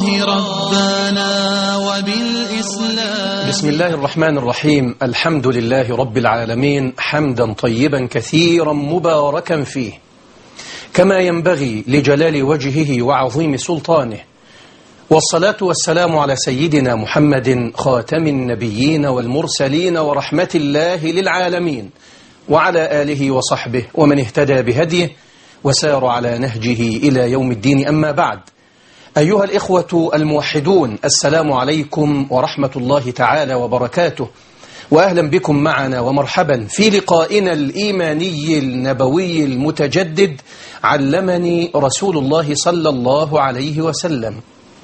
الله ربنا وبالإسلام بسم الله الرحمن الرحيم الحمد لله رب العالمين حمدا طيبا كثيرا مباركا فيه كما ينبغي لجلال وجهه وعظيم سلطانه والصلاة والسلام على سيدنا محمد خاتم النبيين والمرسلين ورحمة الله للعالمين وعلى آله وصحبه ومن اهتدى بهديه وسار على نهجه إلى يوم الدين أما بعد أيها الإخوة الموحدون السلام عليكم ورحمة الله تعالى وبركاته وأهلا بكم معنا ومرحبا في لقائنا الإيماني النبوي المتجدد علمني رسول الله صلى الله عليه وسلم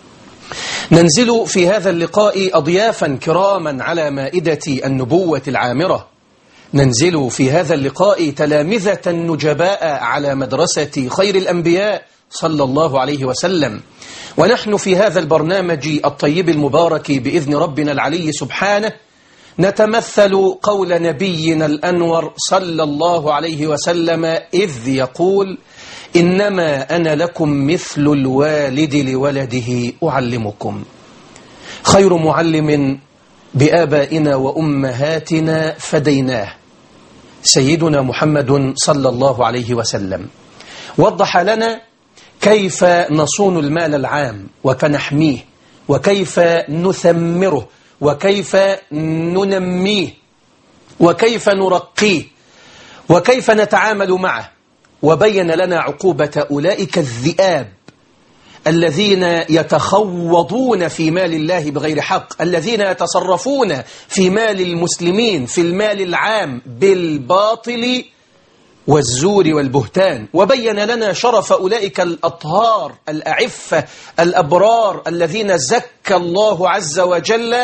ننزل في هذا اللقاء أضيافا كراما على مائدة النبوة العامرة ننزل في هذا اللقاء تلامذة نجباء على مدرسة خير الأنبياء صلى الله عليه وسلم ونحن في هذا البرنامج الطيب المبارك بإذن ربنا العلي سبحانه نتمثل قول نبينا الأنور صلى الله عليه وسلم إذ يقول إنما أنا لكم مثل الوالد لولده أعلمكم خير معلم بآبائنا وأمهاتنا فديناه سيدنا محمد صلى الله عليه وسلم وضح لنا كيف نصون المال العام وكنحميه وكيف نثمره وكيف ننميه وكيف نرقيه وكيف نتعامل معه وبين لنا عقوبة أولئك الذئاب الذين يتخوضون في مال الله بغير حق الذين يتصرفون في مال المسلمين في المال العام بالباطل والزور والبهتان وبين لنا شرف أولئك الأطهار الأعفة الأبرار الذين زكى الله عز وجل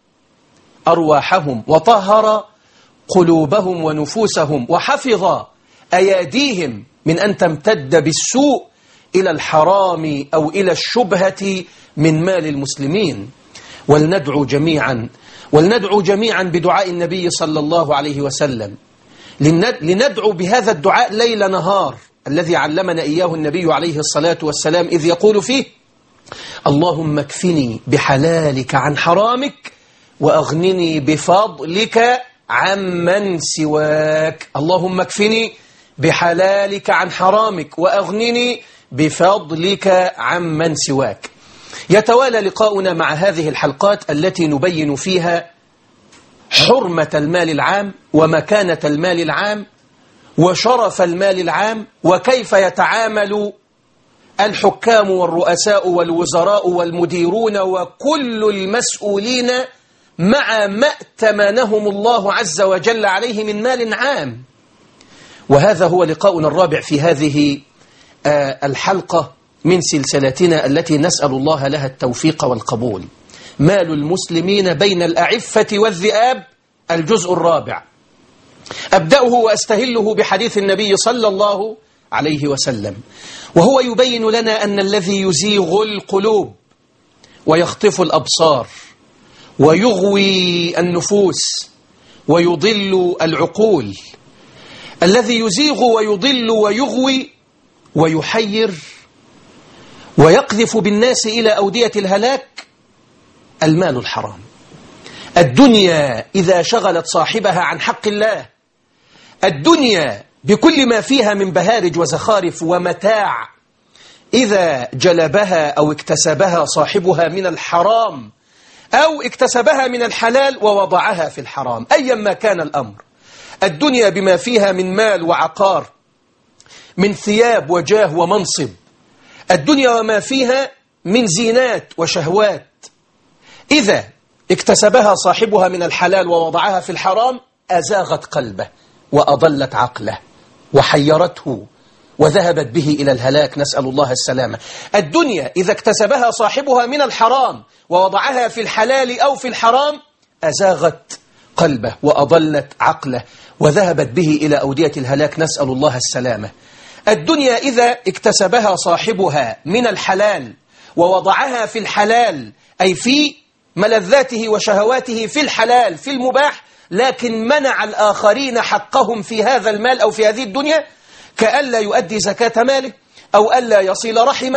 أرواحهم وطهر قلوبهم ونفوسهم وحفظ أياديهم من أن تمتد بالسوء إلى الحرام أو إلى الشبهة من مال المسلمين ولندعو جميعا ولندعو جميعا بدعاء النبي صلى الله عليه وسلم لندعو بهذا الدعاء ليل نهار الذي علمنا إياه النبي عليه الصلاة والسلام إذ يقول فيه اللهم اكفني بحلالك عن حرامك وأغنني بفضلك عمن سواك اللهم اكفني بحلالك عن حرامك وأغنني بفضلك عمن سواك يتوالى لقاؤنا مع هذه الحلقات التي نبين فيها حرمة المال العام ومكانة المال العام وشرف المال العام وكيف يتعامل الحكام والرؤساء والوزراء والمديرون وكل المسؤولين مع ما ائتمنهم الله عز وجل عليه من مال عام وهذا هو لقاؤنا الرابع في هذه الحلقة من سلسلتنا التي نسأل الله لها التوفيق والقبول مال المسلمين بين الأعفة والذئاب الجزء الرابع أبدأه وأستهله بحديث النبي صلى الله عليه وسلم وهو يبين لنا أن الذي يزيغ القلوب ويخطف الأبصار ويغوي النفوس ويضل العقول الذي يزيغ ويضل ويغوي ويحير ويقذف بالناس إلى أودية الهلاك المال الحرام الدنيا إذا شغلت صاحبها عن حق الله الدنيا بكل ما فيها من بهارج وزخارف ومتاع إذا جلبها أو اكتسبها صاحبها من الحرام أو اكتسبها من الحلال ووضعها في الحرام أيا ما كان الأمر الدنيا بما فيها من مال وعقار من ثياب وجاه ومنصب الدنيا وما فيها من زينات وشهوات إذا اكتسبها صاحبها من الحلال ووضعها في الحرام أزاغت قلبه وأضلت عقله وحيرته وذهبت به إلى الهلاك نسأل الله السلامة الدنيا إذا اكتسبها صاحبها من الحرام ووضعها في الحلال أو في الحرام أزاغت قلبه وأضلت عقله وذهبت به إلى أودية الهلاك نسأل الله السلامة الدنيا إذا اكتسبها صاحبها من الحلال ووضعها في الحلال أي في ملذاته وشهواته في الحلال في المباح لكن منع الآخرين حقهم في هذا المال أو في هذه الدنيا كألا يؤدي زكاة ماله أو ألا يصل رحمه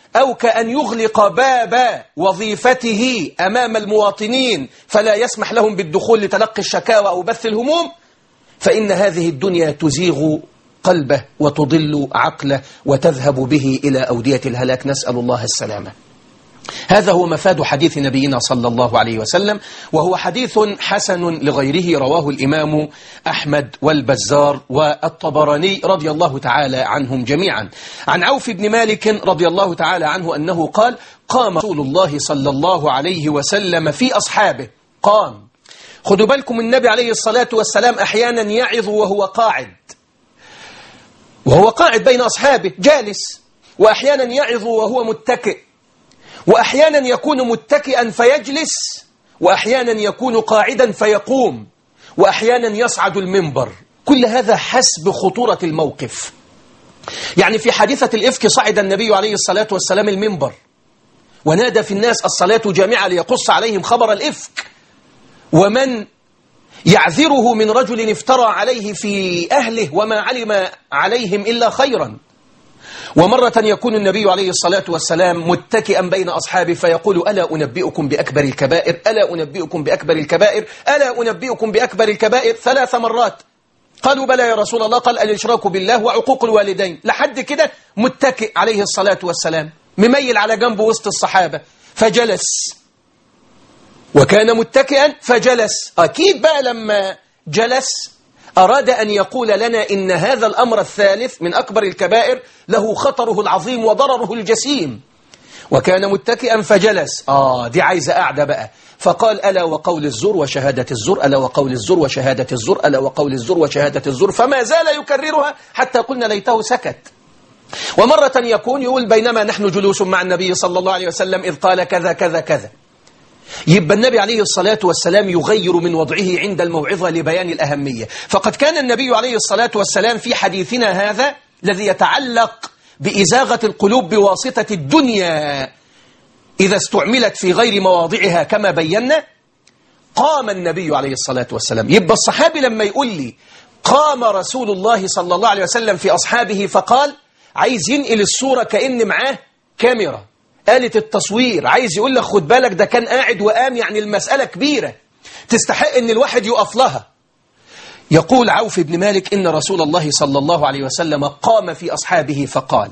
أو كأن يغلق باب وظيفته أمام المواطنين فلا يسمح لهم بالدخول لتلقي الشكاوى أو بث الهموم فإن هذه الدنيا تزيغ قلبه وتضل عقله وتذهب به إلى أودية الهلاك نسأل الله السلامة هذا هو مفاد حديث نبينا صلى الله عليه وسلم وهو حديث حسن لغيره رواه الإمام أحمد والبزار والطبراني رضي الله تعالى عنهم جميعا عن عوف بن مالك رضي الله تعالى عنه أنه قال قام رسول الله صلى الله عليه وسلم في أصحابه قام خدوا بالكم النبي عليه الصلاة والسلام أحيانا يعظ وهو قاعد وهو قاعد بين أصحابه جالس وأحيانا يعظ وهو متكئ وأحيانا يكون متكئا فيجلس وأحيانا يكون قاعدا فيقوم وأحيانا يصعد المنبر كل هذا حسب خطورة الموقف يعني في حادثة الإفك صعد النبي عليه الصلاة والسلام المنبر ونادى في الناس الصلاة جامعة ليقص عليهم خبر الإفك ومن يعذره من رجل افترى عليه في أهله وما علم عليهم إلا خيرا ومرة يكون النبي عليه الصلاة والسلام متكئا بين أصحابه فيقول ألا أنبئكم بأكبر الكبائر ألا أنبئكم بأكبر الكبائر ألا أنبئكم بأكبر الكبائر ثلاث مرات قالوا بلى يا رسول الله قال الإشراك بالله وعقوق الوالدين لحد كده متكئ عليه الصلاة والسلام مميل على جنبه وسط الصحابة فجلس وكان متكئا فجلس أكيد بقى لما جلس أراد أن يقول لنا إن هذا الأمر الثالث من أكبر الكبائر له خطره العظيم وضرره الجسيم وكان متكئا فجلس آه دي عايزة قاعدة بقى فقال ألا وقول الزور وشهادة الزور ألا وقول الزور وشهادة الزور ألا وقول الزور وشهادة الزور فما زال يكررها حتى قلنا ليته سكت ومرة يكون يقول بينما نحن جلوس مع النبي صلى الله عليه وسلم إذ قال كذا كذا كذا يبقى النبي عليه الصلاة والسلام يغير من وضعه عند الموعظة لبيان الأهمية فقد كان النبي عليه الصلاة والسلام في حديثنا هذا الذي يتعلق بإزاغة القلوب بواسطة الدنيا إذا استعملت في غير مواضعها كما بينا قام النبي عليه الصلاة والسلام يبقى الصحابي لما يقول لي قام رسول الله صلى الله عليه وسلم في أصحابه فقال عايز ينقل الصورة كأن معاه كاميرا آلة التصوير عايز يقول لك خد بالك ده كان قاعد وقام يعني المسألة كبيرة تستحق ان الواحد يقف لها يقول عوف بن مالك إن رسول الله صلى الله عليه وسلم قام في أصحابه فقال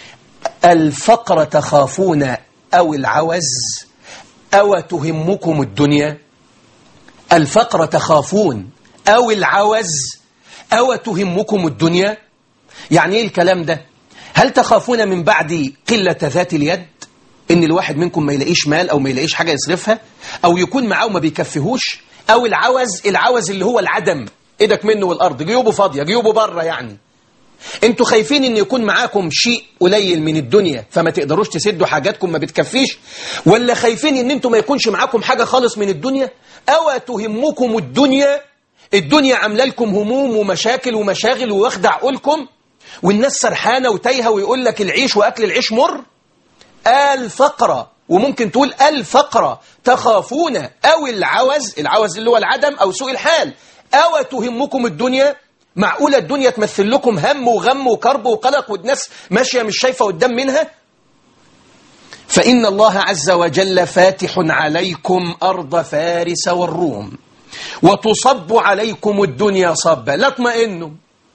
الفقر تخافون أو العوز أو تهمكم الدنيا الفقر تخافون أو العوز أو تهمكم الدنيا يعني إيه الكلام ده هل تخافون من بعد قلة ذات اليد ان الواحد منكم ما يلاقيش مال او ما يلاقيش حاجة يصرفها او يكون معاه وما بيكفيهوش او العوز العوز اللي هو العدم ايدك منه والارض جيوبه فاضية جيوبه بره يعني انتوا خايفين ان يكون معاكم شيء قليل من الدنيا فما تقدروش تسدوا حاجاتكم ما بتكفيش ولا خايفين ان انتوا ما يكونش معاكم حاجة خالص من الدنيا او تهمكم الدنيا الدنيا عامله لكم هموم ومشاكل ومشاغل واخدع عقولكم والناس سرحانة وتايهة ويقول لك العيش وأكل العيش مر الفقرة وممكن تقول الفقرة تخافون أو العوز العوز اللي هو العدم أو سوء الحال أو تهمكم الدنيا معقولة الدنيا تمثل لكم هم وغم وكرب وقلق والناس ماشية مش شايفة قدام منها فإن الله عز وجل فاتح عليكم أرض فارس والروم وتصب عليكم الدنيا صبا لا اطمئنوا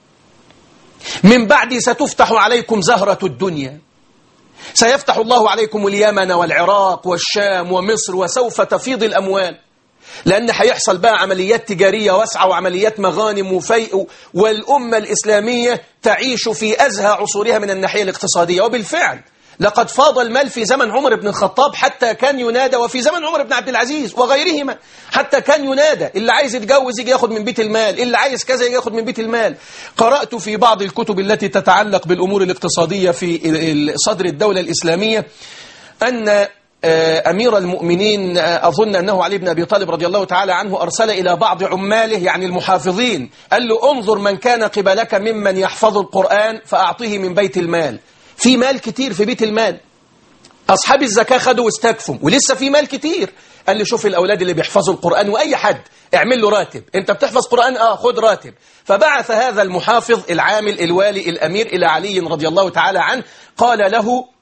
من بعد ستفتح عليكم زهرة الدنيا سيفتح الله عليكم اليمن والعراق والشام ومصر وسوف تفيض الأموال لأن هيحصل بقى عمليات تجارية واسعة وعمليات مغانم وفيء والأمة الإسلامية تعيش في أزهى عصورها من الناحية الاقتصادية وبالفعل لقد فاض المال في زمن عمر بن الخطاب حتى كان ينادى وفي زمن عمر بن عبد العزيز وغيرهما حتى كان ينادى اللي عايز يتجوز يجي ياخد من بيت المال اللي عايز كذا يجي ياخد من بيت المال قرأت في بعض الكتب التي تتعلق بالأمور الاقتصادية في صدر الدولة الإسلامية أن أمير المؤمنين أظن أنه علي بن أبي طالب رضي الله تعالى عنه أرسل إلى بعض عماله يعني المحافظين قال له انظر من كان قبلك ممن يحفظ القرآن فأعطيه من بيت المال في مال كتير في بيت المال أصحاب الزكاة خدوا واستكفوا ولسه في مال كتير قال لي شوف الأولاد اللي بيحفظوا القرآن وأي حد اعمل له راتب أنت بتحفظ قرآن آه خد راتب فبعث هذا المحافظ العامل الوالي الأمير إلى علي رضي الله تعالى عنه قال له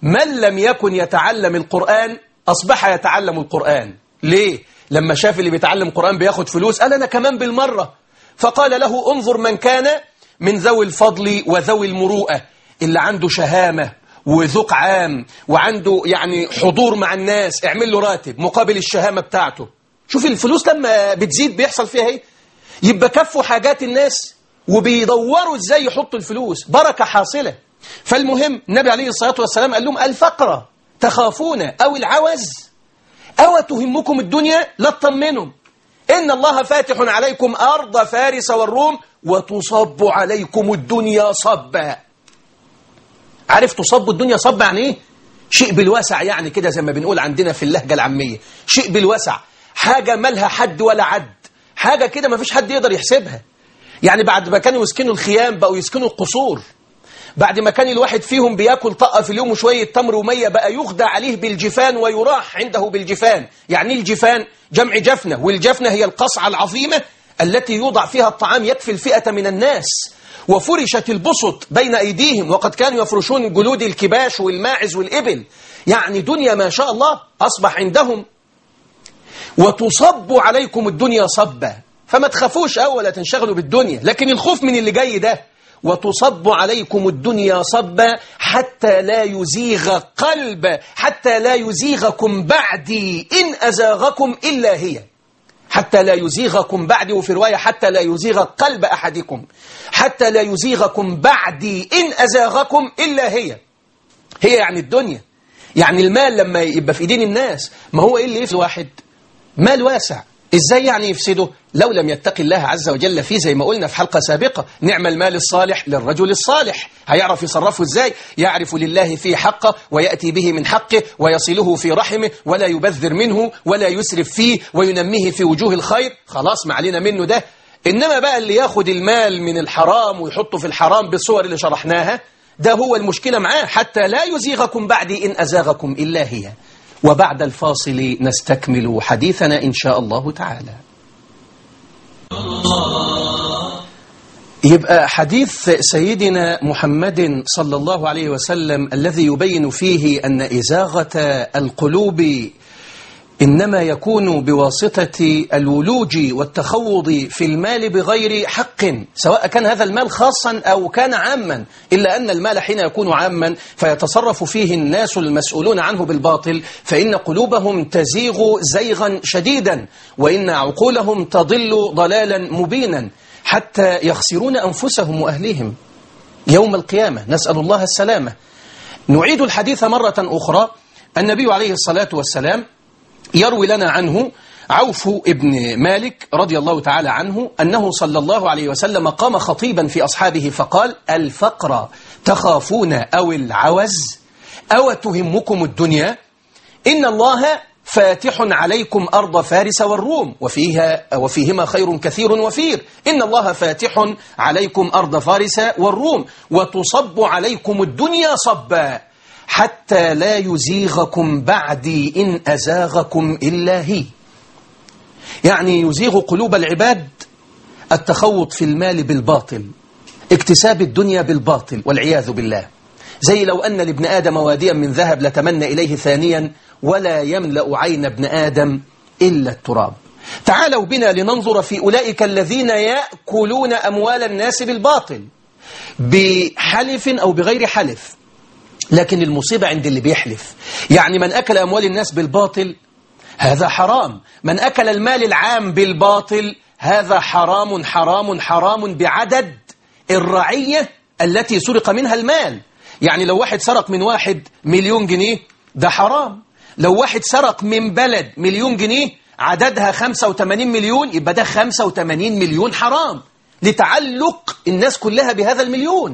من لم يكن يتعلم القرآن أصبح يتعلم القرآن ليه؟ لما شاف اللي بيتعلم قرآن بياخد فلوس قال أنا كمان بالمرة فقال له انظر من كان من ذوي الفضل وذوي المروءة اللي عنده شهامة وذوق عام وعنده يعني حضور مع الناس اعمل له راتب مقابل الشهامة بتاعته شوف الفلوس لما بتزيد بيحصل فيها ايه يبقى كفوا حاجات الناس وبيدوروا ازاي يحطوا الفلوس بركة حاصلة فالمهم النبي عليه الصلاة والسلام قال لهم الفقرة تخافون أو العوز أو تهمكم الدنيا لا تطمنوا إن الله فاتح عليكم أرض فارس والروم وتصب عليكم الدنيا صبا عارف تصب الدنيا صب يعني إيه؟ شيء بالوسع يعني كده زي ما بنقول عندنا في اللهجة العامية شيء بالوسع حاجة مالها حد ولا عد حاجة كده ما فيش حد يقدر يحسبها يعني بعد ما كانوا يسكنوا الخيام بقوا يسكنوا القصور بعد ما كان الواحد فيهم بياكل طقة في اليوم وشوية تمر ومية بقى يخدع عليه بالجفان ويراح عنده بالجفان يعني الجفان جمع جفنة والجفنة هي القصعة العظيمة التي يوضع فيها الطعام يكفي الفئة من الناس وفرشت البسط بين أيديهم وقد كانوا يفرشون جلود الكباش والماعز والإبل يعني دنيا ما شاء الله أصبح عندهم وتصب عليكم الدنيا صبا فما تخافوش أولا تنشغلوا بالدنيا لكن الخوف من اللي جاي ده وتصب عليكم الدنيا صبا حتى لا يزيغ قلب حتى لا يزيغكم بعدي إن أزاغكم إلا هي حتى لا يزيغكم بعدي وفي رواية حتى لا يزيغ قلب أحدكم حتى لا يزيغكم بعدي إن أزاغكم إلا هي هي يعني الدنيا يعني المال لما يبقى في إيدين الناس ما هو إيه اللي يفسد واحد مال واسع إزاي يعني يفسده لو لم يتق الله عز وجل فيه زي ما قلنا في حلقة سابقة نعم المال الصالح للرجل الصالح هيعرف يصرفه إزاي يعرف لله فيه حقه ويأتي به من حقه ويصله في رحمه ولا يبذر منه ولا يسرف فيه وينميه في وجوه الخير خلاص ما علينا منه ده إنما بقى اللي ياخد المال من الحرام ويحطه في الحرام بالصور اللي شرحناها ده هو المشكلة معاه حتى لا يزيغكم بعدي إن أزاغكم إلا هي وبعد الفاصل نستكمل حديثنا إن شاء الله تعالى يبقى حديث سيدنا محمد صلى الله عليه وسلم الذي يبين فيه أن إزاغة القلوب إنما يكون بواسطة الولوج والتخوض في المال بغير حق سواء كان هذا المال خاصا أو كان عاما إلا أن المال حين يكون عاما فيتصرف فيه الناس المسؤولون عنه بالباطل فإن قلوبهم تزيغ زيغا شديدا وإن عقولهم تضل ضلالا مبينا حتى يخسرون أنفسهم وأهليهم يوم القيامة نسأل الله السلامة نعيد الحديث مرة أخرى النبي عليه الصلاة والسلام يروي لنا عنه عوف ابن مالك رضي الله تعالى عنه أنه صلى الله عليه وسلم قام خطيبا في أصحابه فقال الفقر تخافون أو العوز أو تهمكم الدنيا إن الله فاتح عليكم أرض فارس والروم وفيها وفيهما خير كثير وفير إن الله فاتح عليكم أرض فارس والروم وتصب عليكم الدنيا صبا حتى لا يزيغكم بعدي إن أزاغكم إلا هي يعني يزيغ قلوب العباد التخوض في المال بالباطل اكتساب الدنيا بالباطل والعياذ بالله زي لو أن لابن آدم واديا من ذهب لتمنى إليه ثانيا ولا يملأ عين ابن آدم إلا التراب تعالوا بنا لننظر في أولئك الذين يأكلون أموال الناس بالباطل بحلف أو بغير حلف لكن المصيبة عند اللي بيحلف يعني من أكل أموال الناس بالباطل هذا حرام من أكل المال العام بالباطل هذا حرام حرام حرام بعدد الرعية التي سرق منها المال يعني لو واحد سرق من واحد مليون جنيه ده حرام لو واحد سرق من بلد مليون جنيه عددها 85 مليون يبقى ده 85 مليون حرام لتعلق الناس كلها بهذا المليون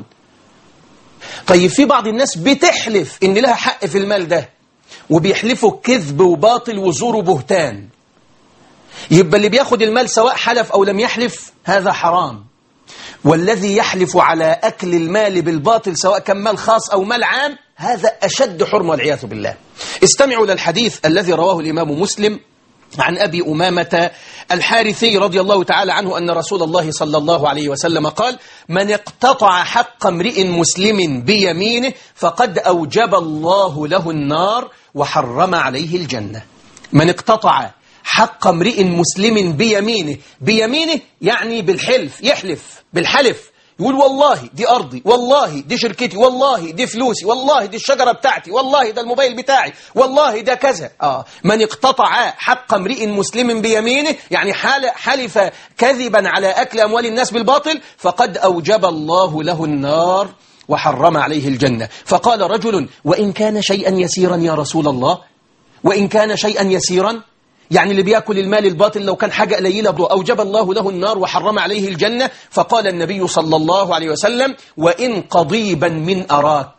طيب في بعض الناس بتحلف ان لها حق في المال ده وبيحلفوا كذب وباطل وزور وبهتان يبقى اللي بياخد المال سواء حلف أو لم يحلف هذا حرام والذي يحلف على أكل المال بالباطل سواء كان مال خاص أو مال عام هذا أشد حرمة والعياذ بالله استمعوا للحديث الذي رواه الإمام مسلم عن أبي أمامة الحارثي رضي الله تعالى عنه أن رسول الله صلى الله عليه وسلم قال من اقتطع حق امرئ مسلم بيمينه فقد أوجب الله له النار وحرم عليه الجنة من اقتطع حق امرئ مسلم بيمينه بيمينه يعني بالحلف يحلف بالحلف يقول والله دي أرضي والله دي شركتي والله دي فلوسي والله دي الشجرة بتاعتي والله ده الموبايل بتاعي والله ده كذا آه من اقتطع حق امرئ مسلم بيمينه يعني حال حلف كذبا على أكل أموال الناس بالباطل فقد أوجب الله له النار وحرم عليه الجنة فقال رجل وإن كان شيئا يسيرا يا رسول الله وإن كان شيئا يسيرا يعني اللي بياكل المال الباطل لو كان حاجة قليلة أوجب الله له النار وحرم عليه الجنة فقال النبي صلى الله عليه وسلم وإن قضيبا من أراك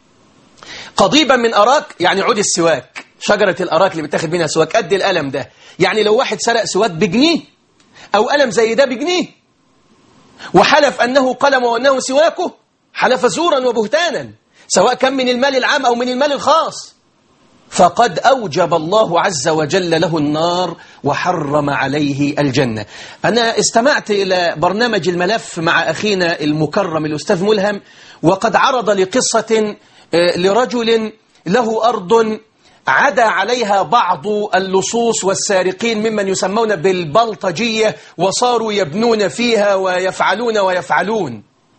قضيبا من أراك يعني عود السواك شجرة الأراك اللي بتاخد منها سواك قد القلم ده يعني لو واحد سرق سواك بجنيه أو قلم زي ده بجنيه وحلف أنه قلم وأنه سواكه حلف زورا وبهتانا سواء كان من المال العام أو من المال الخاص فقد أوجب الله عز وجل له النار وحرم عليه الجنة أنا استمعت إلى برنامج الملف مع أخينا المكرم الأستاذ ملهم وقد عرض لقصة لرجل له أرض عدا عليها بعض اللصوص والسارقين ممن يسمون بالبلطجية وصاروا يبنون فيها ويفعلون ويفعلون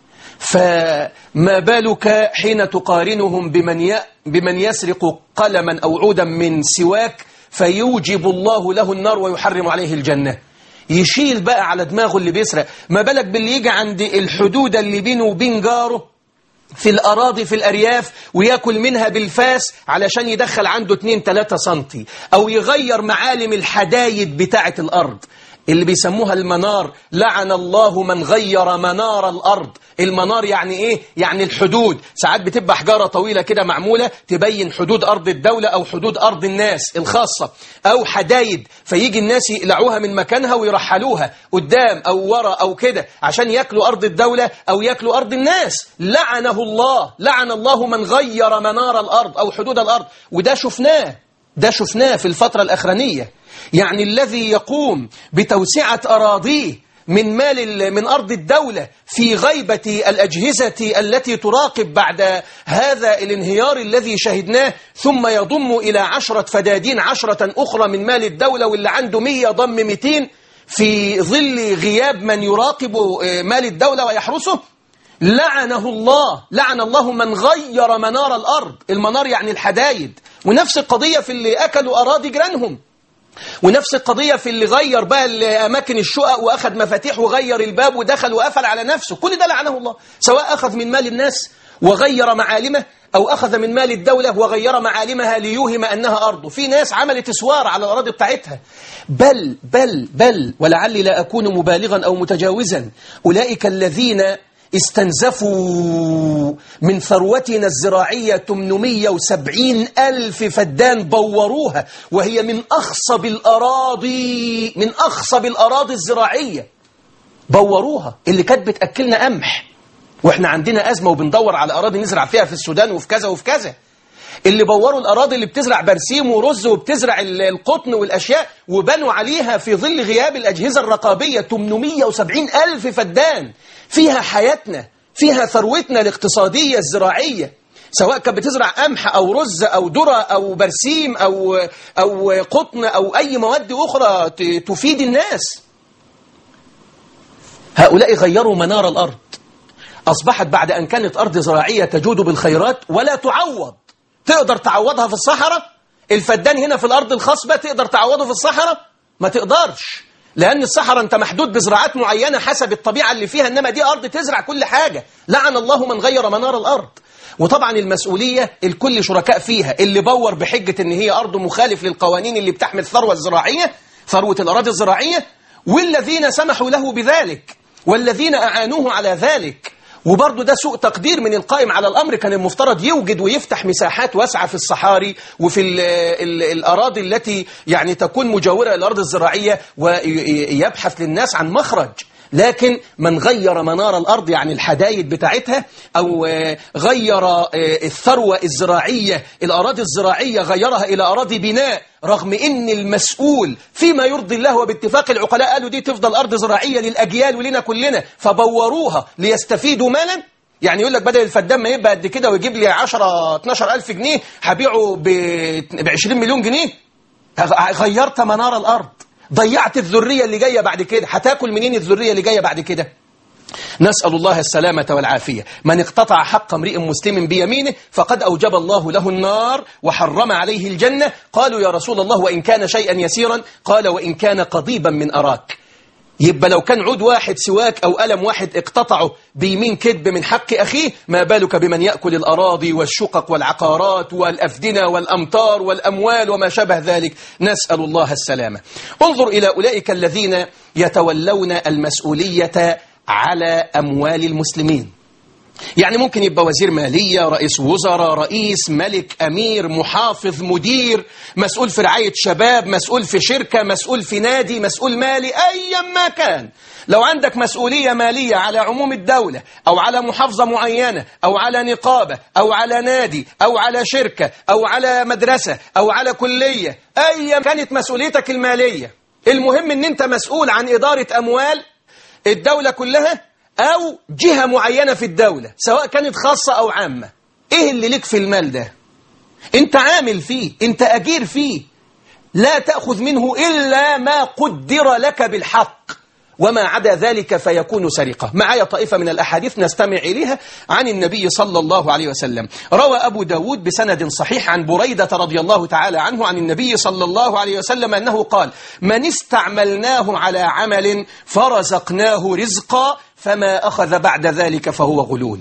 فما بالك حين تقارنهم بمن بمن يسرق قلما أو عودا من سواك فيوجب الله له النار ويحرم عليه الجنة يشيل بقى على دماغه اللي بيسرق ما بالك باللي يجي عند الحدود اللي بينه وبين جاره في الأراضي في الأرياف ويأكل منها بالفاس علشان يدخل عنده 2-3 سنتي أو يغير معالم الحدايد بتاعة الأرض اللي بيسموها المنار لعن الله من غير منار الأرض المنار يعني إيه؟ يعني الحدود ساعات بتبقى حجارة طويلة كده معمولة تبين حدود أرض الدولة أو حدود أرض الناس الخاصة أو حدايد فيجي الناس يقلعوها من مكانها ويرحلوها قدام أو ورا أو كده عشان يأكلوا أرض الدولة أو يأكلوا أرض الناس لعنه الله لعن الله من غير منار الأرض أو حدود الأرض وده شفناه ده شفناه في الفترة الأخرانية يعني الذي يقوم بتوسعة أراضيه من مال من أرض الدولة في غيبة الأجهزة التي تراقب بعد هذا الانهيار الذي شهدناه ثم يضم إلى عشرة فدادين عشرة أخرى من مال الدولة واللي عنده مية ضم مئتين في ظل غياب من يراقب مال الدولة ويحرسه لعنه الله لعن الله من غير منار الأرض المنار يعني الحدايد ونفس القضية في اللي أكلوا أراضي جيرانهم ونفس القضية في اللي غير بقى أماكن الشقق وأخذ مفاتيح وغير الباب ودخل وقفل على نفسه كل ده لعنه الله سواء أخذ من مال الناس وغير معالمه أو أخذ من مال الدولة وغير معالمها ليوهم أنها أرضه في ناس عملت اسوار على الأراضي بتاعتها بل بل بل ولعلي لا أكون مبالغا أو متجاوزا أولئك الذين استنزفوا من ثروتنا الزراعية 870 ألف فدان بوروها وهي من أخصب الأراضي من أخصب الأراضي الزراعية بوروها اللي كانت بتأكلنا قمح وإحنا عندنا أزمة وبندور على أراضي نزرع فيها في السودان وفي كذا وفي كذا اللي بوروا الأراضي اللي بتزرع برسيم ورز وبتزرع القطن والأشياء وبنوا عليها في ظل غياب الأجهزة الرقابية 870 ألف فدان فيها حياتنا فيها ثروتنا الاقتصادية الزراعية سواء كانت بتزرع قمح أو رز أو ذرة أو برسيم أو, أو قطن أو أي مواد أخرى تفيد الناس هؤلاء غيروا منار الأرض أصبحت بعد أن كانت أرض زراعية تجود بالخيرات ولا تعوض تقدر تعوضها في الصحراء الفدان هنا في الأرض الخصبة تقدر تعوضه في الصحراء ما تقدرش لأن الصحراء أنت محدود بزراعات معينة حسب الطبيعة اللي فيها إنما دي أرض تزرع كل حاجة لعن الله من غير منار الأرض وطبعا المسؤولية الكل شركاء فيها اللي بور بحجة إن هي أرض مخالف للقوانين اللي بتحمي الثروة الزراعية ثروة الأراضي الزراعية والذين سمحوا له بذلك والذين أعانوه على ذلك وبرضه ده سوء تقدير من القائم على الأمر كان المفترض يوجد ويفتح مساحات واسعة في الصحاري وفي ال ال الأراضي التي يعني تكون مجاورة للأرض الزراعية ويبحث للناس عن مخرج لكن من غير منار الأرض يعني الحدايد بتاعتها أو غير الثروة الزراعية الأراضي الزراعية غيرها إلى أراضي بناء رغم إن المسؤول فيما يرضي الله وباتفاق العقلاء قالوا دي تفضل أرض زراعية للأجيال ولنا كلنا فبوروها ليستفيدوا مالا يعني يقول لك بدل الفدان ما يبقى قد كده ويجيب لي 10 12 ألف جنيه هبيعه ب 20 مليون جنيه غيرت منار الأرض ضيعت الذرية اللي جاية بعد كده هتاكل منين الذرية اللي جاية بعد كده نسأل الله السلامة والعافية من اقتطع حق امرئ مسلم بيمينه فقد أوجب الله له النار وحرم عليه الجنة قالوا يا رسول الله وإن كان شيئا يسيرا قال وإن كان قضيبا من أراك يبقى لو كان عود واحد سواك أو ألم واحد اقتطعه بيمين كذب من حق أخيه ما بالك بمن يأكل الأراضي والشقق والعقارات والأفدنة والأمطار والأموال وما شابه ذلك نسأل الله السلامة انظر إلى أولئك الذين يتولون المسؤولية على أموال المسلمين يعني ممكن يبقى وزير مالية رئيس وزراء رئيس ملك أمير محافظ مدير مسؤول في رعاية شباب مسؤول في شركة مسؤول في نادي مسؤول مالي أيا ما كان لو عندك مسؤولية مالية على عموم الدولة أو على محافظة معينة أو على نقابة أو على نادي أو على شركة أو على مدرسة أو على كلية أيا كانت مسؤوليتك المالية المهم أن أنت مسؤول عن إدارة أموال الدولة كلها أو جهة معينة في الدولة سواء كانت خاصة أو عامة إيه اللي لك في المال ده أنت عامل فيه أنت أجير فيه لا تأخذ منه إلا ما قدر لك بالحق وما عدا ذلك فيكون سرقة معايا طائفة من الأحاديث نستمع إليها عن النبي صلى الله عليه وسلم روى أبو داود بسند صحيح عن بريدة رضي الله تعالى عنه عن النبي صلى الله عليه وسلم أنه قال من استعملناه على عمل فرزقناه رزقا فما أخذ بعد ذلك فهو غلول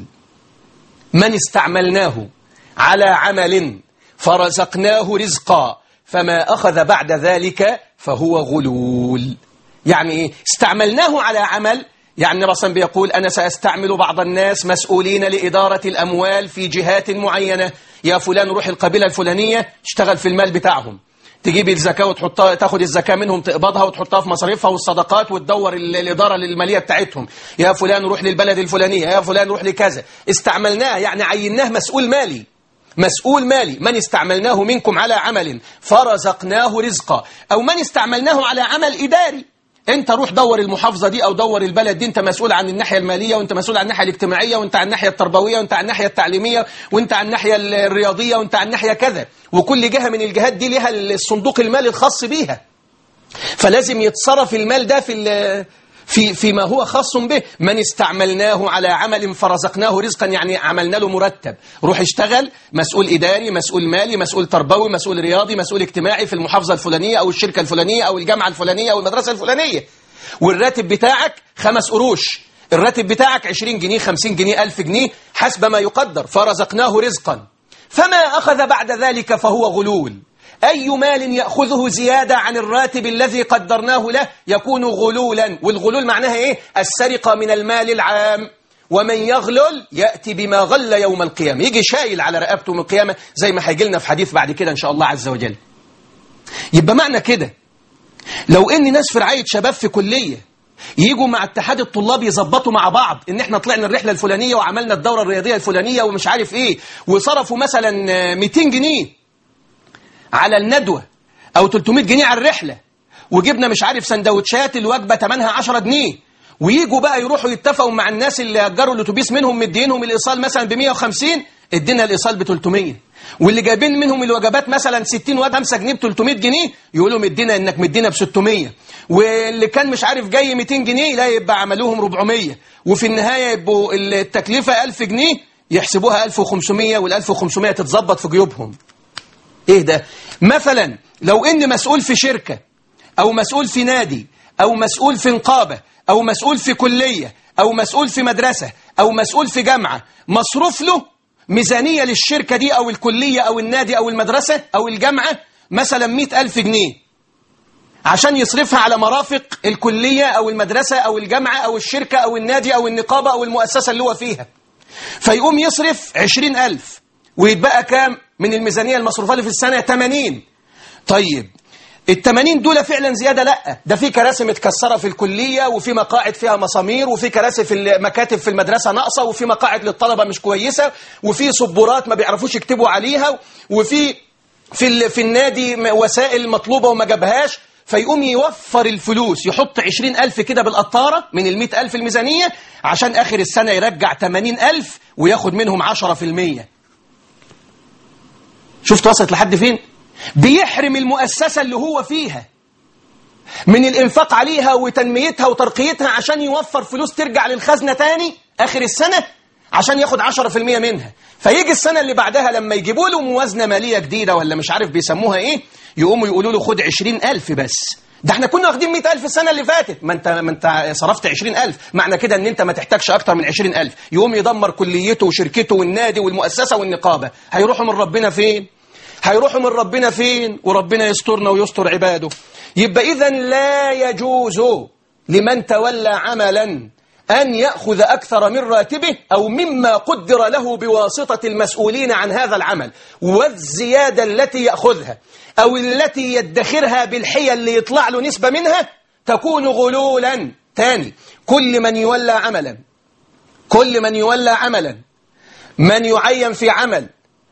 من استعملناه على عمل فرزقناه رزقا فما أخذ بعد ذلك فهو غلول يعني إيه؟ استعملناه على عمل يعني مثلا بيقول أنا سأستعمل بعض الناس مسؤولين لإدارة الأموال في جهات معينة يا فلان روح القبيلة الفلانية اشتغل في المال بتاعهم تجيب الزكاة وتحطها تاخد الزكاة منهم تقبضها وتحطها في مصاريفها والصدقات وتدور الإدارة المالية بتاعتهم يا فلان روح للبلد الفلانية يا فلان روح لكذا استعملناه يعني عيناه مسؤول مالي مسؤول مالي من استعملناه منكم على عمل فرزقناه رزقا أو من استعملناه على عمل إداري انت روح دور المحافظة دي او دور البلد دي انت مسؤول عن الناحية المالية وانت مسؤول عن الناحية الاجتماعية وانت عن الناحية التربوية وانت عن الناحية التعليمية وانت عن الناحية الرياضية وانت عن الناحية كذا وكل جهة من الجهات دي لها الصندوق المالي الخاص بيها فلازم يتصرف المال ده في في فيما هو خاص به من استعملناه على عمل فرزقناه رزقا يعني عملنا له مرتب روح اشتغل مسؤول إداري مسؤول مالي مسؤول تربوي مسؤول رياضي مسؤول اجتماعي في المحافظة الفلانية أو الشركة الفلانية أو الجامعة الفلانية أو المدرسة الفلانية والراتب بتاعك خمس قروش الراتب بتاعك 20 جنيه 50 جنيه 1000 جنيه حسب ما يقدر فرزقناه رزقا فما أخذ بعد ذلك فهو غلول أي مال يأخذه زيادة عن الراتب الذي قدرناه له يكون غلولا والغلول معناها إيه؟ السرقة من المال العام ومن يغلل يأتي بما غل يوم القيامة يجي شايل على رقبته من القيامة زي ما هيجي لنا في حديث بعد كده إن شاء الله عز وجل يبقى معنى كده لو إن ناس في رعاية شباب في كلية يجوا مع اتحاد الطلاب يظبطوا مع بعض ان احنا طلعنا الرحلة الفلانية وعملنا الدورة الرياضية الفلانية ومش عارف ايه وصرفوا مثلا 200 جنيه على الندوة أو 300 جنيه على الرحلة وجبنا مش عارف سندوتشات الوجبة ثمنها 10 جنيه ويجوا بقى يروحوا يتفقوا مع الناس اللي أجروا الأتوبيس منهم مدينهم الإيصال مثلا ب 150 ادينا الإيصال ب 300 واللي جايبين منهم الوجبات مثلا 60 وجبه 5 جنيه ب 300 جنيه يقولوا مدينا انك مدينا ب 600 واللي كان مش عارف جاي 200 جنيه لا يبقى عملوهم 400 وفي النهايه يبقوا التكلفه 1000 جنيه يحسبوها 1500 وال 1500 تتظبط في جيوبهم ايه ده مثلا لو ان مسؤول في شركة او مسؤول في نادي او مسؤول في نقابة او مسؤول في كلية او مسؤول في مدرسة او مسؤول في جامعة مصروف له ميزانية للشركة دي او الكلية او النادي او المدرسة او الجامعة مثلا مئة ألف جنيه عشان يصرفها على مرافق الكلية او المدرسة او الجامعة او الشركة او النادي او النقابة او المؤسسة اللي هو فيها فيقوم يصرف عشرين ألف ويتبقى كام من الميزانية المصروفة له في السنة 80 طيب التمانين دول فعلا زيادة لا ده في كراسي متكسرة في الكلية وفي مقاعد فيها مسامير وفي كراسي في المكاتب في المدرسة ناقصة وفي مقاعد للطلبة مش كويسة وفي سبورات ما بيعرفوش يكتبوا عليها وفي في في النادي وسائل مطلوبة وما جابهاش فيقوم يوفر الفلوس يحط عشرين ألف كده بالقطارة من المئة ألف الميزانية عشان آخر السنة يرجع تمانين ألف وياخد منهم عشرة في المية شفت وصلت لحد فين؟ بيحرم المؤسسة اللي هو فيها من الإنفاق عليها وتنميتها وترقيتها عشان يوفر فلوس ترجع للخزنة تاني آخر السنة عشان ياخد 10% منها فيجي السنة اللي بعدها لما يجيبوا له موازنة مالية جديدة ولا مش عارف بيسموها إيه يقوموا يقولوا له خد 20000 بس ده احنا كنا واخدين 100000 السنة اللي فاتت ما انت ما انت صرفت 20000 معنى كده ان انت ما تحتاجش اكتر من 20000 يقوم يدمر كليته وشركته والنادي والمؤسسة والنقابة هيروحوا من ربنا فين هيروحوا من ربنا فين وربنا يسترنا ويستر عباده يبقى إذا لا يجوز لمن تولى عملا أن يأخذ أكثر من راتبه أو مما قدر له بواسطة المسؤولين عن هذا العمل والزيادة التي يأخذها أو التي يدخرها بالحيل اللي يطلع له نسبة منها تكون غلولا تاني كل من يولى عملا كل من يولى عملا من يعين في عمل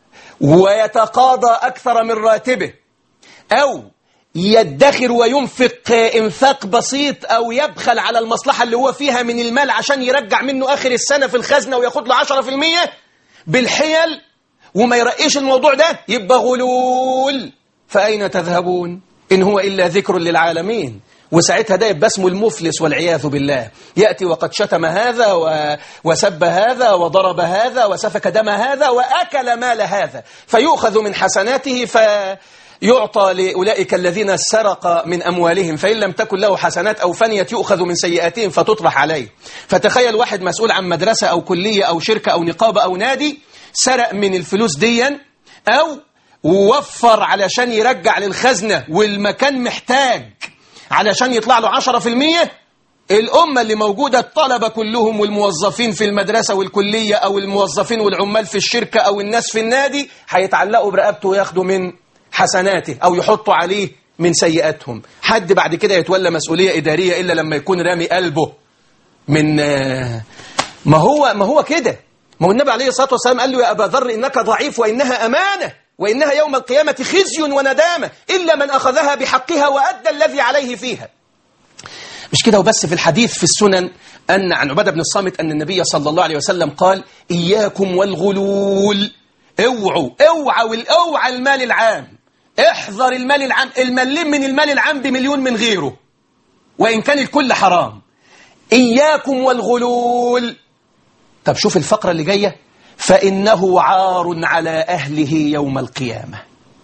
ويتقاضى أكثر من راتبه أو يدخر وينفق انفاق بسيط أو يبخل على المصلحة اللي هو فيها من المال عشان يرجع منه آخر السنة في الخزنة وياخد له 10% بالحيل وما يرقيش الموضوع ده يبقى غلول فأين تذهبون إن هو إلا ذكر للعالمين وساعتها ده يبقى اسمه المفلس والعياذ بالله يأتي وقد شتم هذا و... وسب هذا وضرب هذا وسفك دم هذا وأكل مال هذا فيؤخذ من حسناته فيعطى لأولئك الذين سرق من أموالهم فإن لم تكن له حسنات أو فنيت يؤخذ من سيئاتهم فتطرح عليه فتخيل واحد مسؤول عن مدرسة أو كلية أو شركة أو نقابة أو نادي سرق من الفلوس ديا أو ووفر علشان يرجع للخزنة والمكان محتاج علشان يطلع له 10% الأمة اللي موجودة الطلبة كلهم والموظفين في المدرسة والكلية أو الموظفين والعمال في الشركة أو الناس في النادي هيتعلقوا برقبته وياخدوا من حسناته أو يحطوا عليه من سيئاتهم حد بعد كده يتولى مسؤولية إدارية إلا لما يكون رامي قلبه من ما هو ما هو كده ما هو النبي عليه الصلاة والسلام قال له يا أبا ذر إنك ضعيف وإنها أمانة وإنها يوم القيامة خزي وندامة إلا من أخذها بحقها وأدى الذي عليه فيها مش كده وبس في الحديث في السنن أن عن عبادة بن الصامت أن النبي صلى الله عليه وسلم قال إياكم والغلول اوعوا اوعوا والاوعى المال العام احذر المال العام المليم من المال العام بمليون من غيره وإن كان الكل حرام إياكم والغلول طب شوف الفقرة اللي جاية فإنه عار على أهله يوم القيامة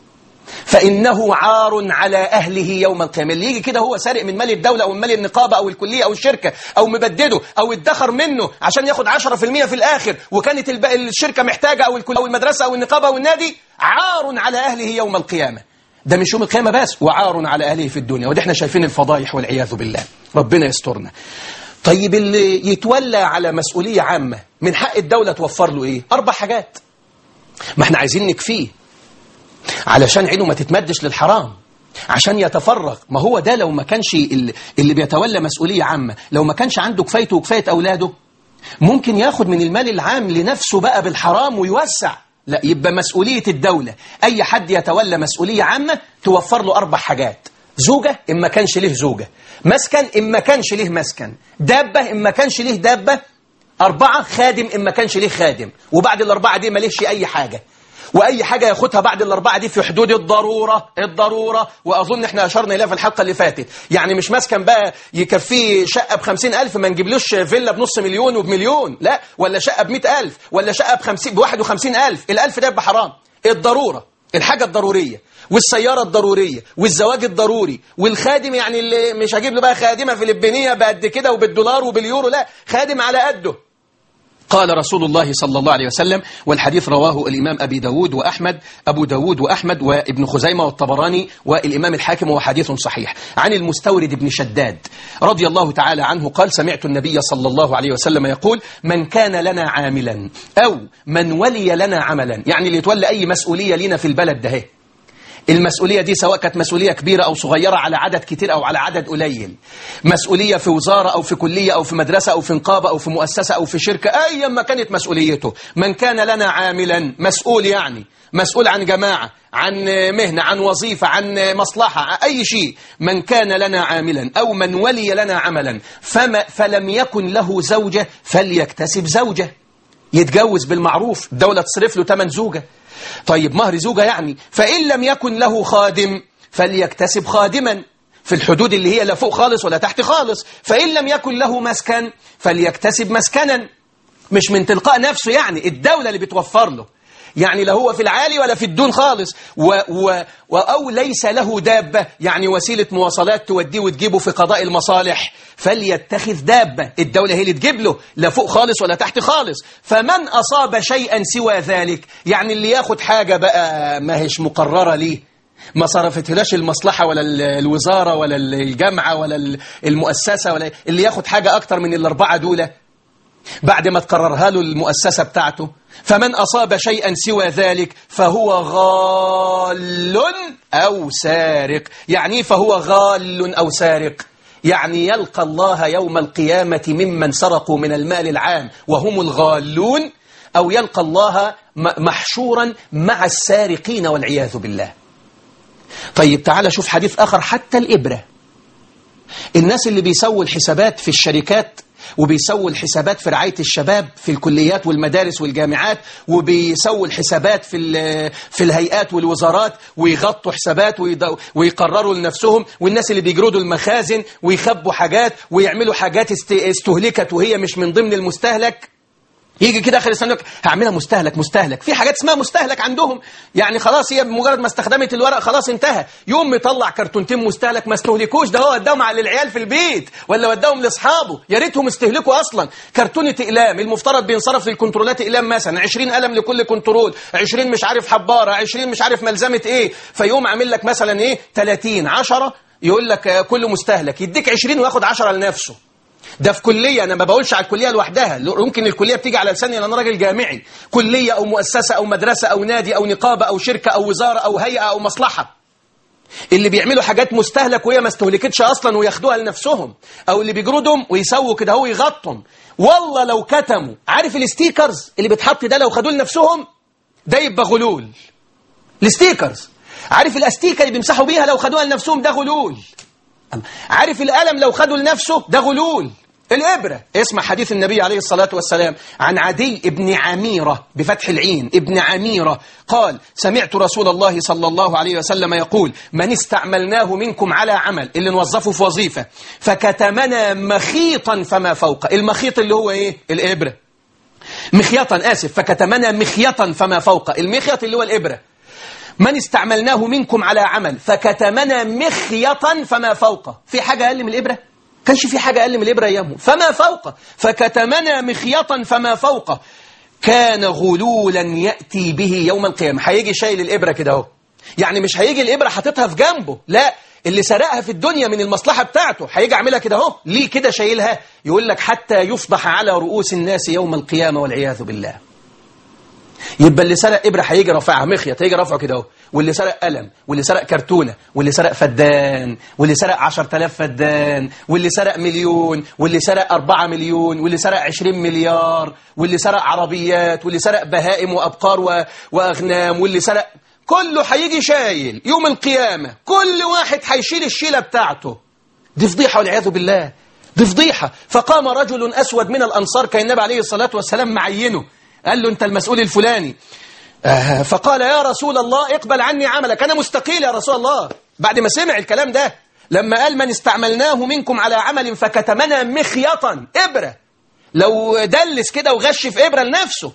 فإنه عار على أهله يوم القيامة اللي يجي كده هو سارق من مال الدولة أو من مال النقابة أو الكلية أو الشركة أو مبدده أو ادخر منه عشان ياخد 10% في الآخر وكانت الشركة محتاجة أو أو المدرسة أو النقابة أو النادي عار على أهله يوم القيامة ده مش يوم القيامة بس وعار على أهله في الدنيا ودي احنا شايفين الفضايح والعياذ بالله ربنا يسترنا طيب اللي يتولى على مسؤولية عامة من حق الدولة توفر له إيه؟ أربع حاجات ما احنا عايزين نكفيه علشان عينه ما تتمدش للحرام عشان يتفرغ ما هو ده لو ما كانش اللي بيتولى مسؤولية عامة لو ما كانش عنده كفايته وكفاية أولاده ممكن ياخد من المال العام لنفسه بقى بالحرام ويوسع لا يبقى مسؤولية الدولة أي حد يتولى مسؤولية عامة توفر له أربع حاجات زوجة إن ما كانش له زوجة مسكن إن ما كانش له مسكن دابة إن ما كانش له دابة أربعة خادم إن ما كانش له خادم وبعد الأربعة دي ما لهش أي حاجة وأي حاجة ياخدها بعد الأربعة دي في حدود الضرورة الضرورة وأظن إحنا أشرنا إليها في الحلقة اللي فاتت يعني مش مسكن بقى يكفيه شقة بخمسين ألف ما نجيبلوش فيلا بنص مليون وبمليون لا ولا شقة بمئة ألف ولا شقة بخمسين بواحد وخمسين ألف الألف ده يبقى حرام الضرورة الحاجة الضرورية والسيارة الضرورية والزواج الضروري والخادم يعني اللي مش هجيب له بقى خادمة فلبينية بقد كده وبالدولار وباليورو لا خادم على قده قال رسول الله صلى الله عليه وسلم والحديث رواه الإمام أبي داود وأحمد أبو داود وأحمد وابن خزيمة والطبراني والإمام الحاكم وهو حديث صحيح عن المستورد بن شداد رضي الله تعالى عنه قال سمعت النبي صلى الله عليه وسلم يقول من كان لنا عاملا أو من ولي لنا عملا يعني اللي يتولى أي مسؤولية لنا في البلد ده المسؤولية دي سواء كانت مسؤولية كبيرة أو صغيرة على عدد كتير أو على عدد قليل مسؤولية في وزارة أو في كلية أو في مدرسة أو في نقابة أو في مؤسسة أو في شركة أيا ما كانت مسؤوليته من كان لنا عاملا مسؤول يعني مسؤول عن جماعة عن مهنة عن وظيفة عن مصلحة أي شيء من كان لنا عاملا أو من ولي لنا عملا فما فلم يكن له زوجة فليكتسب زوجة يتجوز بالمعروف الدولة تصرف له ثمن زوجة طيب مهر زوجة يعني فإن لم يكن له خادم فليكتسب خادما في الحدود اللي هي لا فوق خالص ولا تحت خالص فإن لم يكن له مسكن فليكتسب مسكنا مش من تلقاء نفسه يعني الدولة اللي بتوفر له يعني لا هو في العالي ولا في الدون خالص و و و أو ليس له دابة يعني وسيلة مواصلات توديه وتجيبه في قضاء المصالح فليتخذ دابة الدولة هي اللي تجيب له لا فوق خالص ولا تحت خالص فمن أصاب شيئا سوى ذلك يعني اللي ياخد حاجة بقى ما هيش مقررة ليه ما صرفتهلاش المصلحة ولا الوزارة ولا الجامعة ولا المؤسسة ولا اللي ياخد حاجة أكتر من الأربعة دولة بعد ما تقررها له المؤسسة بتاعته فمن أصاب شيئا سوى ذلك فهو غال أو سارق يعني فهو غال أو سارق يعني يلقى الله يوم القيامة ممن سرقوا من المال العام وهم الغالون أو يلقى الله محشورا مع السارقين والعياذ بالله طيب تعال شوف حديث آخر حتى الإبرة الناس اللي بيسووا الحسابات في الشركات وبيسووا الحسابات في رعاية الشباب في الكليات والمدارس والجامعات وبيسووا الحسابات في في الهيئات والوزارات ويغطوا حسابات ويقرروا لنفسهم والناس اللي بيجردوا المخازن ويخبوا حاجات ويعملوا حاجات استهلكت وهي مش من ضمن المستهلك يجي كده اخر السنه هعملها مستهلك مستهلك في حاجات اسمها مستهلك عندهم يعني خلاص هي بمجرد ما استخدمت الورق خلاص انتهى يوم مطلع كرتونتين مستهلك ما استهلكوش ده هو وداهم على للعيال في البيت ولا وداهم لاصحابه يا ريتهم استهلكوا اصلا كرتونه اقلام المفترض بينصرف للكنترولات اقلام مثلا 20 قلم لكل كنترول 20 مش عارف حباره 20 مش عارف ملزمه ايه فيقوم عامل لك مثلا ايه 30 10 يقول لك كله مستهلك يديك 20 وياخد 10 لنفسه ده في كلية أنا ما بقولش على الكلية لوحدها ممكن الكلية بتيجي على لساني لأن راجل جامعي كلية أو مؤسسة أو مدرسة أو نادي أو نقابة أو شركة أو وزارة أو هيئة أو مصلحة اللي بيعملوا حاجات مستهلك وهي ما استهلكتش أصلا وياخدوها لنفسهم أو اللي بيجردهم ويسووا كده هو يغطهم والله لو كتموا عارف الستيكرز اللي بتحط ده لو خدوه لنفسهم ده يبقى غلول الستيكرز عارف الاستيكه اللي بيمسحوا بيها لو خدوها لنفسهم ده غلول عارف القلم لو خدوا لنفسه ده غلول الإبرة اسمع حديث النبي عليه الصلاة والسلام عن عدي ابن عميرة بفتح العين ابن عميرة قال سمعت رسول الله صلى الله عليه وسلم يقول من استعملناه منكم على عمل اللي نوظفه في وظيفة فكتمنا مخيطا فما فوق المخيط اللي هو ايه الإبرة مخيطا آسف فكتمنا مخيطا فما فوق المخيط اللي هو الإبرة من استعملناه منكم على عمل فكتمنا مخيطا فما فوق في حاجة أقل من الإبرة كانش في حاجة أقل من الإبرة أيامه فما فوق فكتمنا مخيطا فما فوق كان غلولا يأتي به يوم القيامة هيجي شايل الإبرة كده اهو يعني مش هيجي الإبرة حاططها في جنبه لا اللي سرقها في الدنيا من المصلحة بتاعته هيجي عاملها كده اهو ليه كده شايلها يقول لك حتى يفضح على رؤوس الناس يوم القيامة والعياذ بالله يبقى اللي سرق إبرة هيجي رافعها مخيط هيجي رافعه كده اهو واللي سرق قلم واللي سرق كرتونة واللي سرق فدان واللي سرق عشر تلاف فدان واللي سرق مليون واللي سرق أربعة مليون واللي سرق عشرين مليار واللي سرق عربيات واللي سرق بهائم وأبقار و... وأغنام واللي سرق كله هيجي شايل يوم القيامة كل واحد هيشيل الشيلة بتاعته دي فضيحة والعياذ بالله دي فضيحة فقام رجل أسود من الأنصار كان النبي عليه الصلاة والسلام معينه قال له أنت المسؤول الفلاني آه فقال يا رسول الله اقبل عني عملك أنا مستقيل يا رسول الله بعد ما سمع الكلام ده لما قال من استعملناه منكم على عمل فكتمنا مخيطا إبرة لو دلس كده وغش في إبرة لنفسه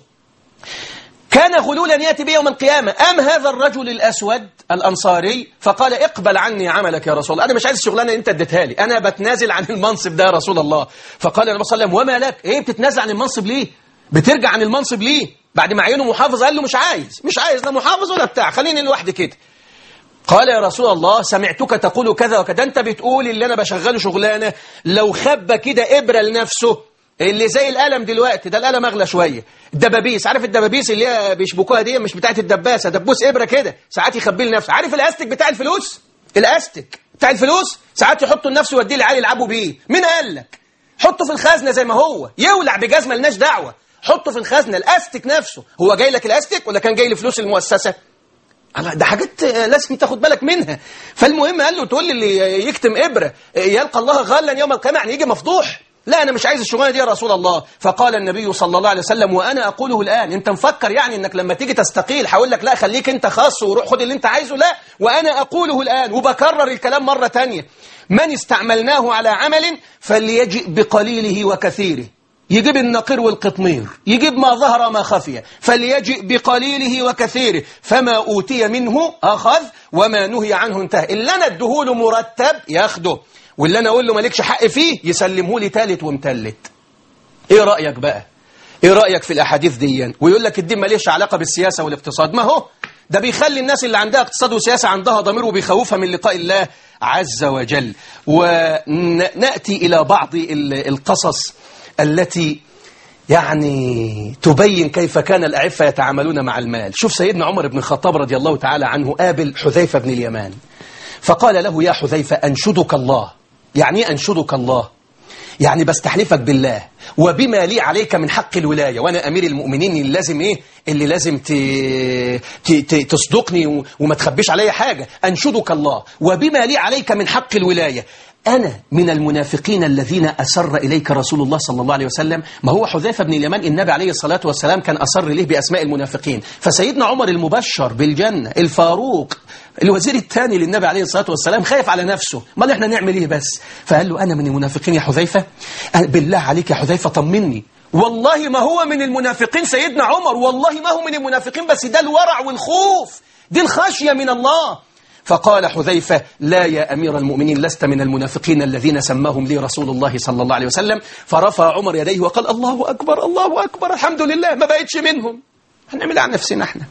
كان غلولا يأتي به يوم القيامة أم هذا الرجل الأسود الأنصاري فقال اقبل عني عملك يا رسول الله أنا مش عايز الشغلانة أنت اديتها لي أنا بتنازل عن المنصب ده يا رسول الله فقال النبي صلى الله عليه وسلم وما لك إيه بتتنازل عن المنصب ليه بترجع عن المنصب ليه بعد ما عينه محافظ قال له مش عايز مش عايز لا محافظ ولا بتاع خليني لوحدي كده قال يا رسول الله سمعتك تقول كذا وكذا انت بتقول اللي انا بشغله شغلانه لو خب كده ابره لنفسه اللي زي القلم دلوقتي ده القلم اغلى شويه الدبابيس عارف الدبابيس اللي هي بيشبكوها دي مش بتاعت الدباسه دبوس ابره كده ساعات يخبيه لنفسه عارف الاستك بتاع الفلوس الاستك بتاع الفلوس ساعات يحطه لنفسه ويوديه للعيال يلعبوا بيه مين قال لك حطه في الخزنه زي ما هو يولع بجاز ملناش دعوه حطه في الخزنه الاستك نفسه هو جاي لك الاستك ولا كان جاي لفلوس المؤسسه الله ده حاجات لازم تاخد بالك منها فالمهم قال له تقول لي اللي يكتم ابره يلقى الله غلا يوم القيامه يعني يجي مفضوح لا أنا مش عايز الشغلانة دي يا رسول الله فقال النبي صلى الله عليه وسلم وأنا أقوله الآن أنت مفكر يعني أنك لما تيجي تستقيل هقول لك لا خليك أنت خاص وروح خد اللي أنت عايزه لا وأنا أقوله الآن وبكرر الكلام مرة تانية من استعملناه على عمل فليجئ بقليله وكثيره يجيب النقير والقطمير يجيب ما ظهر ما خفي فليجئ بقليله وكثيره فما أوتي منه أخذ وما نهي عنه انتهى اللي أنا ادهوله مرتب ياخده واللي أنا أقول له مالكش حق فيه يسلمه لي تالت ومتلت إيه رأيك بقى إيه رأيك في الأحاديث دي ويقول لك الدين ماليش علاقة بالسياسة والاقتصاد ما هو ده بيخلي الناس اللي عندها اقتصاد وسياسة عندها ضمير وبيخوفها من لقاء الله عز وجل ونأتي إلى بعض القصص التي يعني تبين كيف كان الأعفة يتعاملون مع المال شوف سيدنا عمر بن الخطاب رضي الله تعالى عنه قابل حذيفة بن اليمان فقال له يا حذيفة أنشدك الله يعني أنشدك الله يعني بستحلفك بالله وبما لي عليك من حق الولاية وأنا أمير المؤمنين اللي لازم إيه اللي لازم ت... ت... ت... تصدقني وما تخبيش علي حاجة أنشدك الله وبما لي عليك من حق الولاية أنا من المنافقين الذين أسر إليك رسول الله صلى الله عليه وسلم ما هو حذيفة بن اليمان النبي عليه الصلاة والسلام كان أسر إليه بأسماء المنافقين فسيدنا عمر المبشر بالجنة الفاروق الوزير الثاني للنبي عليه الصلاة والسلام خايف على نفسه ما احنا نعمل إيه بس فقال له أنا من المنافقين يا حذيفة بالله عليك يا حذيفة طمني والله ما هو من المنافقين سيدنا عمر والله ما هو من المنافقين بس ده الورع والخوف دي الخشية من الله فقال حذيفة لا يا أمير المؤمنين لست من المنافقين الذين سماهم لي رسول الله صلى الله عليه وسلم فرفع عمر يديه وقال الله أكبر الله أكبر الحمد لله ما بقتش منهم هنعمل عن نفسنا احنا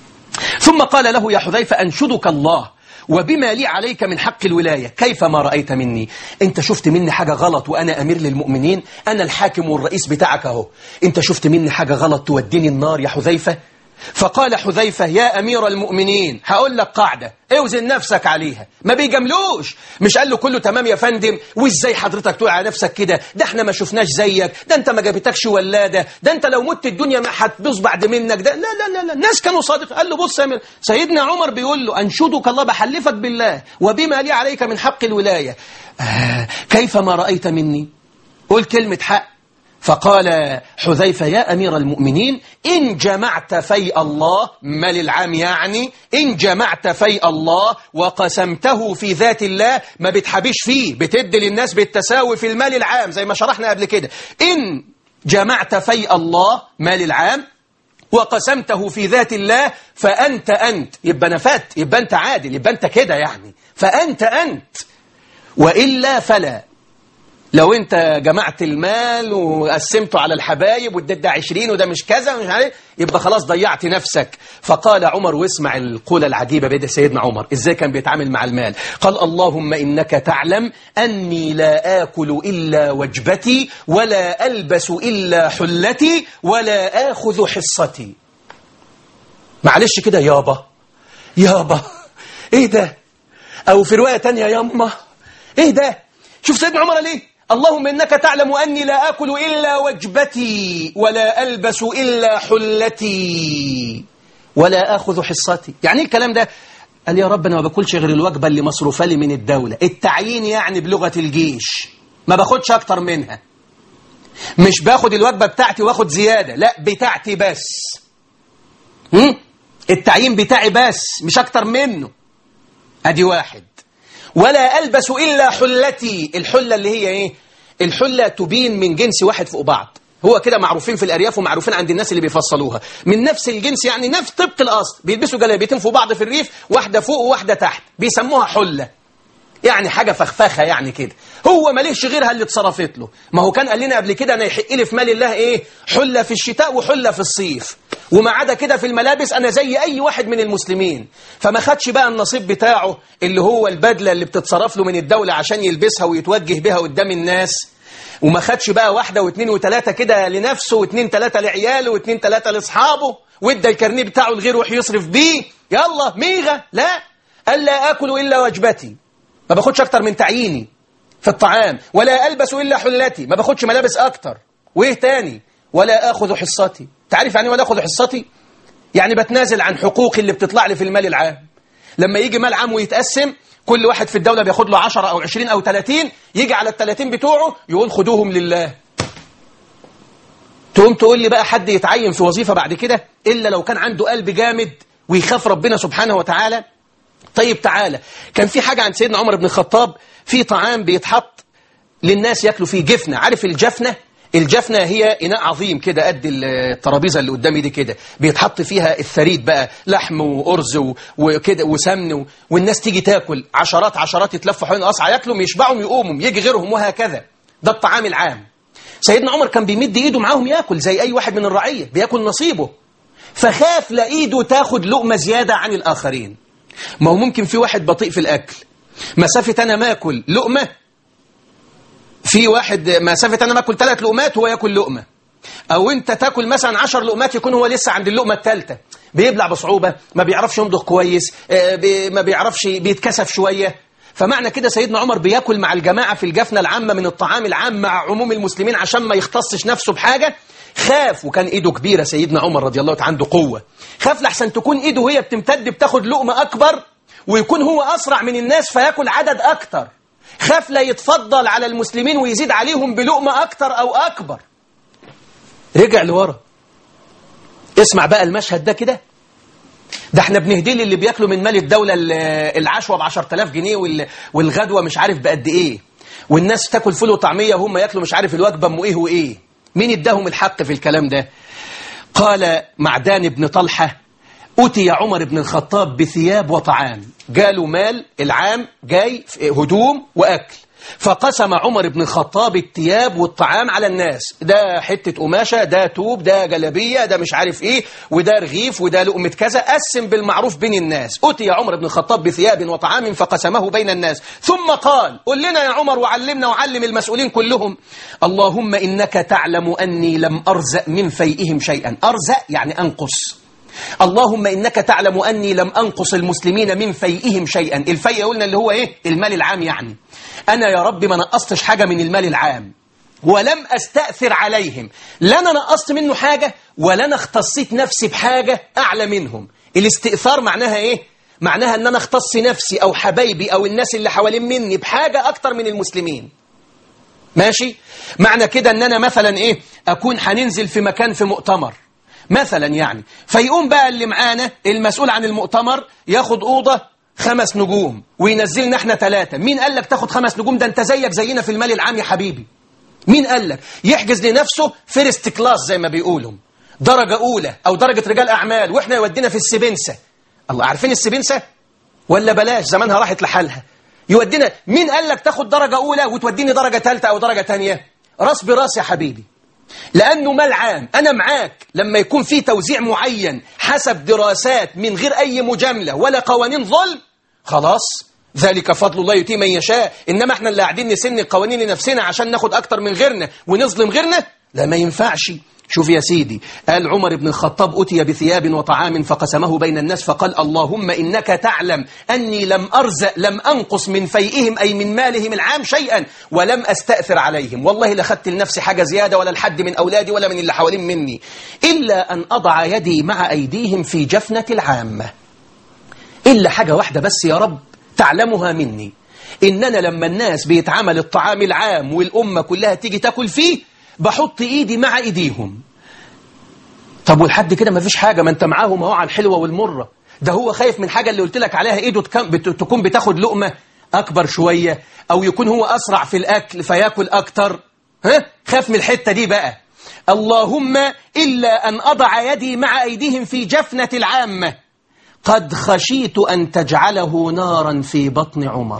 ثم قال له يا حذيفة أنشدك الله وبما لي عليك من حق الولاية كيف ما رأيت مني انت شفت مني حاجة غلط وأنا أمير للمؤمنين أنا الحاكم والرئيس بتاعك اهو انت شفت مني حاجة غلط توديني النار يا حذيفة فقال حذيفة يا أمير المؤمنين هقول لك قاعدة اوزن نفسك عليها ما بيجاملوش مش قال له كله تمام يا فندم وازاي حضرتك تقول على نفسك كده ده احنا ما شفناش زيك ده انت ما جابتكش ولادة ده انت لو مت الدنيا ما هتبوظ بعد منك ده لا لا لا لا الناس كانوا صادق قال له بص يا أمير سيدنا عمر بيقول له أنشدك الله بحلفك بالله وبما لي عليك من حق الولاية آه كيف ما رأيت مني قول كلمة حق فقال حذيفة يا أمير المؤمنين إن جمعت في الله مال العام يعني إن جمعت في الله وقسمته في ذات الله ما بتحبش فيه بتدي للناس بالتساوي في المال العام زي ما شرحنا قبل كده إن جمعت في الله مال العام وقسمته في ذات الله فأنت أنت يبقى نفت يبقى أنت عادل يبقى أنت كده يعني فأنت أنت وإلا فلا لو انت جمعت المال وقسمته على الحبايب واديت ده 20 وده مش كذا ومش عارف يبقى خلاص ضيعت نفسك فقال عمر واسمع القولة العجيبة بيد سيدنا عمر ازاي كان بيتعامل مع المال قال اللهم انك تعلم اني لا اكل الا وجبتي ولا البس الا حلتي ولا اخذ حصتي معلش كده يابا يابا ايه ده او في رواية تانية ياما ايه ده شوف سيدنا عمر ليه اللهم إنك تعلم أني لا أكل إلا وجبتي ولا ألبس إلا حلتي ولا أخذ حصتي يعني إيه الكلام ده قال يا رب أنا ما باكلش غير الوجبة اللي مصروفة لي من الدولة التعيين يعني بلغة الجيش ما باخدش أكتر منها مش باخد الوجبة بتاعتي واخد زيادة لا بتاعتي بس هم؟ التعيين بتاعي بس مش أكتر منه أدي واحد ولا ألبس إلا حلتي الحلة اللي هي إيه الحلة تبين من جنس واحد فوق بعض هو كده معروفين في الأرياف ومعروفين عند الناس اللي بيفصلوها من نفس الجنس يعني نفس طبق الأصل بيلبسوا جلابيتين فوق بعض في الريف واحدة فوق وواحدة تحت بيسموها حلة يعني حاجة فخفخة يعني كده هو ماليش غيرها اللي اتصرفت له ما هو كان قال لنا قبل كده أنا يحق لي في مال الله إيه حلة في الشتاء وحلة في الصيف وما عدا كده في الملابس أنا زي أي واحد من المسلمين فما خدش بقى النصيب بتاعه اللي هو البدلة اللي بتتصرف له من الدولة عشان يلبسها ويتوجه بها قدام الناس وما خدش بقى واحدة واثنين وثلاثة كده لنفسه واثنين ثلاثة لعياله واثنين ثلاثة لأصحابه وادى الكارنيه بتاعه لغيره ويروح يصرف بيه يلا ميغة لا قال لا آكل إلا وجبتي ما باخدش أكتر من تعييني في الطعام ولا ألبس إلا حلتي ما باخدش ملابس أكتر وإيه تاني ولا آخذ حصتي تعرف يعني ولا آخذ حصتي يعني بتنازل عن حقوقي اللي بتطلع لي في المال العام لما يجي مال عام ويتقسم كل واحد في الدولة بياخد له 10 أو 20 أو 30 يجي على ال 30 بتوعه يقول خدوهم لله تقوم تقول لي بقى حد يتعين في وظيفة بعد كده إلا لو كان عنده قلب جامد ويخاف ربنا سبحانه وتعالى طيب تعالى كان في حاجة عند سيدنا عمر بن الخطاب في طعام بيتحط للناس ياكلوا فيه جفنة عارف الجفنة الجفنة هي إناء عظيم كده قد الترابيزة اللي قدامي دي كده بيتحط فيها الثريد بقى لحم وأرز وكده وسمن والناس تيجي تاكل عشرات عشرات يتلفوا حوالين القصعة ياكلوا يشبعوا يقوموا يجي غيرهم وهكذا ده الطعام العام سيدنا عمر كان بيمد ايده معاهم ياكل زي أي واحد من الرعية بياكل نصيبه فخاف لإيده تاخد لقمة زيادة عن الآخرين ما هو ممكن في واحد بطيء في الأكل مسافة أنا ماكل لقمة في واحد مسافة أنا ماكل ثلاث لقمات وهو ياكل لقمة أو أنت تاكل مثلا عشر لقمات يكون هو لسه عند اللقمة الثالثة بيبلع بصعوبة ما بيعرفش يمضغ كويس ما بيعرفش بيتكسف شوية فمعنى كده سيدنا عمر بياكل مع الجماعة في الجفنة العامة من الطعام العام مع عموم المسلمين عشان ما يختصش نفسه بحاجة خاف وكان ايده كبيرة سيدنا عمر رضي الله عنه عنده قوة خاف لحسن تكون ايده وهي بتمتد بتاخد لقمة أكبر ويكون هو أسرع من الناس فياكل عدد أكتر خاف لا يتفضل على المسلمين ويزيد عليهم بلقمة أكتر أو أكبر رجع لورا اسمع بقى المشهد ده كده ده احنا بنهدي اللي بياكلوا من مال الدولة العشوة ب 10000 جنيه والغدوة مش عارف بقد ايه والناس تاكل فول وطعمية وهم ياكلوا مش عارف الوجبة ام ايه وايه مين اداهم الحق في الكلام ده قال معدان بن طلحة أتي عمر بن الخطاب بثياب وطعام قالوا مال العام جاي هدوم وأكل فقسم عمر بن الخطاب الثياب والطعام على الناس ده حتة قماشة ده توب ده جلبية ده مش عارف ايه وده رغيف وده لقمة كذا قسم بالمعروف بين الناس أتي عمر بن الخطاب بثياب وطعام فقسمه بين الناس ثم قال قل لنا يا عمر وعلمنا وعلم المسؤولين كلهم اللهم إنك تعلم أني لم أرزق من فيئهم شيئا أرزق يعني أنقص اللهم إنك تعلم أني لم أنقص المسلمين من فيئهم شيئا الفيء قلنا اللي هو إيه المال العام يعني أنا يا رب ما نقصتش حاجة من المال العام ولم أستأثر عليهم لا أنا نقصت منه حاجة ولا أنا اختصيت نفسي بحاجة أعلى منهم الاستئثار معناها إيه معناها أن أنا اختص نفسي أو حبايبي أو الناس اللي حوالين مني بحاجة أكتر من المسلمين ماشي معنى كده أن أنا مثلا إيه أكون هننزل في مكان في مؤتمر مثلا يعني فيقوم بقى اللي معانا المسؤول عن المؤتمر ياخد أوضة خمس نجوم وينزلنا احنا ثلاثة مين قال لك تاخد خمس نجوم ده انت زيك زينا في المال العام يا حبيبي مين قال لك يحجز لنفسه فيرست كلاس زي ما بيقولوا درجة أولى أو درجة رجال أعمال وإحنا يودينا في السبنسة الله عارفين السبنسة ولا بلاش زمانها راحت لحالها يودينا مين قال لك تاخد درجة أولى وتوديني درجة ثالثة أو درجة تانية راس براس يا حبيبي لأنه مال عام أنا معاك لما يكون في توزيع معين حسب دراسات من غير أي مجاملة ولا قوانين ظلم خلاص ذلك فضل الله يؤتيه من يشاء إنما احنا اللي قاعدين نسن القوانين لنفسنا عشان ناخد أكتر من غيرنا ونظلم غيرنا لا ما ينفعش شوف يا سيدي قال عمر بن الخطاب أتي بثياب وطعام فقسمه بين الناس فقال اللهم إنك تعلم أني لم أرزق لم أنقص من فيئهم أي من مالهم العام شيئا ولم أستأثر عليهم والله لخدت لنفسي حاجة زيادة ولا لحد من أولادي ولا من اللي حوالين مني إلا أن أضع يدي مع أيديهم في جفنة العامة إلا حاجة واحدة بس يا رب تعلمها مني إننا لما الناس بيتعمل الطعام العام والأمة كلها تيجي تاكل فيه بحط إيدي مع إيديهم طب والحد كده ما فيش حاجة ما أنت معاهم اهو على الحلوة والمرة ده هو خايف من حاجة اللي قلت لك عليها إيده تكون بتاخد لقمة أكبر شوية أو يكون هو أسرع في الأكل فياكل أكتر ها خاف من الحتة دي بقى اللهم إلا أن أضع يدي مع أيديهم في جفنة العامة قد خشيت أن تجعله نارا في بطن عمر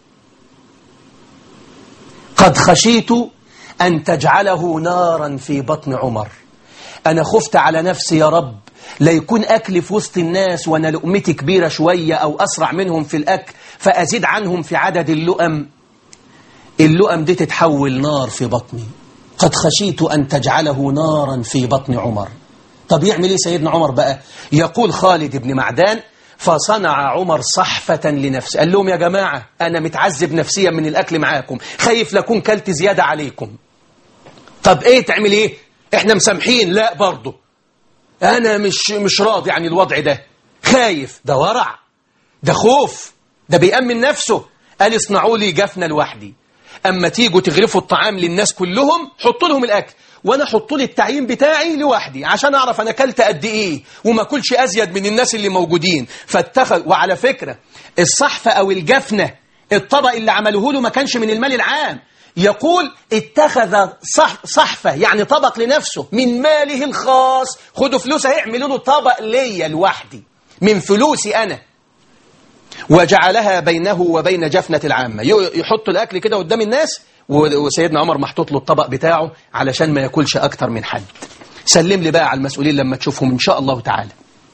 قد خشيت أن تجعله نارا في بطن عمر أنا خفت على نفسي يا رب لا يكون أكلي في وسط الناس وأنا لقمتي كبيرة شوية أو أسرع منهم في الأكل فأزيد عنهم في عدد اللؤم اللؤم دي تتحول نار في بطني قد خشيت أن تجعله نارا في بطن عمر طب يعمل ايه سيدنا عمر بقى يقول خالد بن معدان فصنع عمر صحفة لنفسه قال لهم يا جماعة أنا متعذب نفسيا من الأكل معاكم خايف لكون كلت زيادة عليكم طب ايه تعمل ايه احنا مسامحين لا برضه انا مش مش راضي عن الوضع ده خايف ده ورع ده خوف ده بيأمن نفسه قال اصنعوا لي جفنة لوحدي اما تيجوا تغرفوا الطعام للناس كلهم حطوا لهم الاكل وانا حطوا لي التعيين بتاعي لوحدي عشان اعرف انا اكلت قد ايه وما اكلش ازيد من الناس اللي موجودين فاتخذ وعلى فكرة الصحفة او الجفنة الطبق اللي عملوه له ما كانش من المال العام يقول اتخذ صح صحفة يعني طبق لنفسه من ماله الخاص خدوا فلوس هيعملوا له طبق ليا لوحدي من فلوسي أنا وجعلها بينه وبين جفنة العامة يحط الأكل كده قدام الناس وسيدنا عمر محطوط له الطبق بتاعه علشان ما ياكلش أكتر من حد سلم لي بقى على المسؤولين لما تشوفهم إن شاء الله تعالى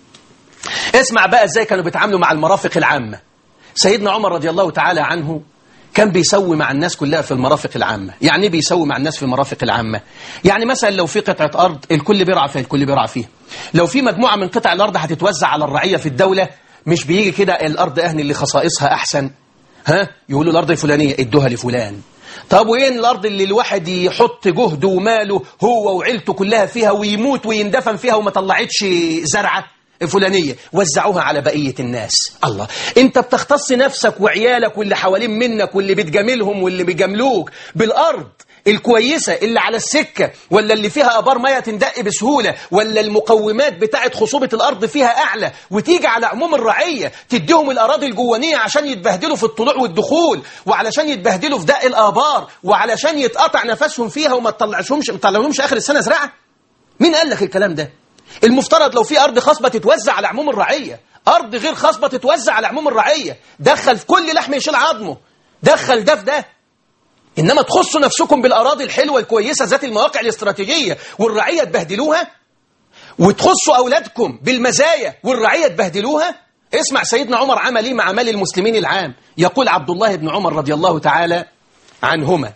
اسمع بقى ازاي كانوا بيتعاملوا مع المرافق العامة سيدنا عمر رضي الله تعالى عنه كان بيسوي مع الناس كلها في المرافق العامة يعني ايه بيسوي مع الناس في المرافق العامة يعني مثلا لو في قطعة أرض الكل بيرعى فيها الكل بيرعى فيها لو في مجموعة من قطع الأرض هتتوزع على الرعية في الدولة مش بيجي كده الأرض أهل اللي خصائصها أحسن ها يقولوا الأرض الفلانية ادوها لفلان طب وين الأرض اللي الواحد يحط جهده وماله هو وعيلته كلها فيها ويموت ويندفن فيها وما طلعتش زرعة فلانية وزعوها على بقية الناس الله انت بتختص نفسك وعيالك واللي حوالين منك واللي بتجاملهم واللي بيجاملوك بالأرض الكويسة اللي على السكة ولا اللي فيها أبار مية تندق بسهولة ولا المقومات بتاعت خصوبة الأرض فيها أعلى وتيجي على عموم الرعية تديهم الأراضي الجوانية عشان يتبهدلوا في الطلوع والدخول وعلشان يتبهدلوا في دق الآبار وعلشان يتقطع نفسهم فيها وما تطلعهمش ما تطلعهمش آخر السنة زراعة مين قال لك الكلام ده المفترض لو في أرض خصبة تتوزع على عموم الرعية أرض غير خصبة تتوزع على عموم الرعية دخل في كل لحم يشيل عظمه دخل ده في ده إنما تخصوا نفسكم بالأراضي الحلوة الكويسة ذات المواقع الاستراتيجية والرعية تبهدلوها وتخصوا أولادكم بالمزايا والرعية تبهدلوها اسمع سيدنا عمر عمل ايه مع مال المسلمين العام يقول عبد الله بن عمر رضي الله تعالى عنهما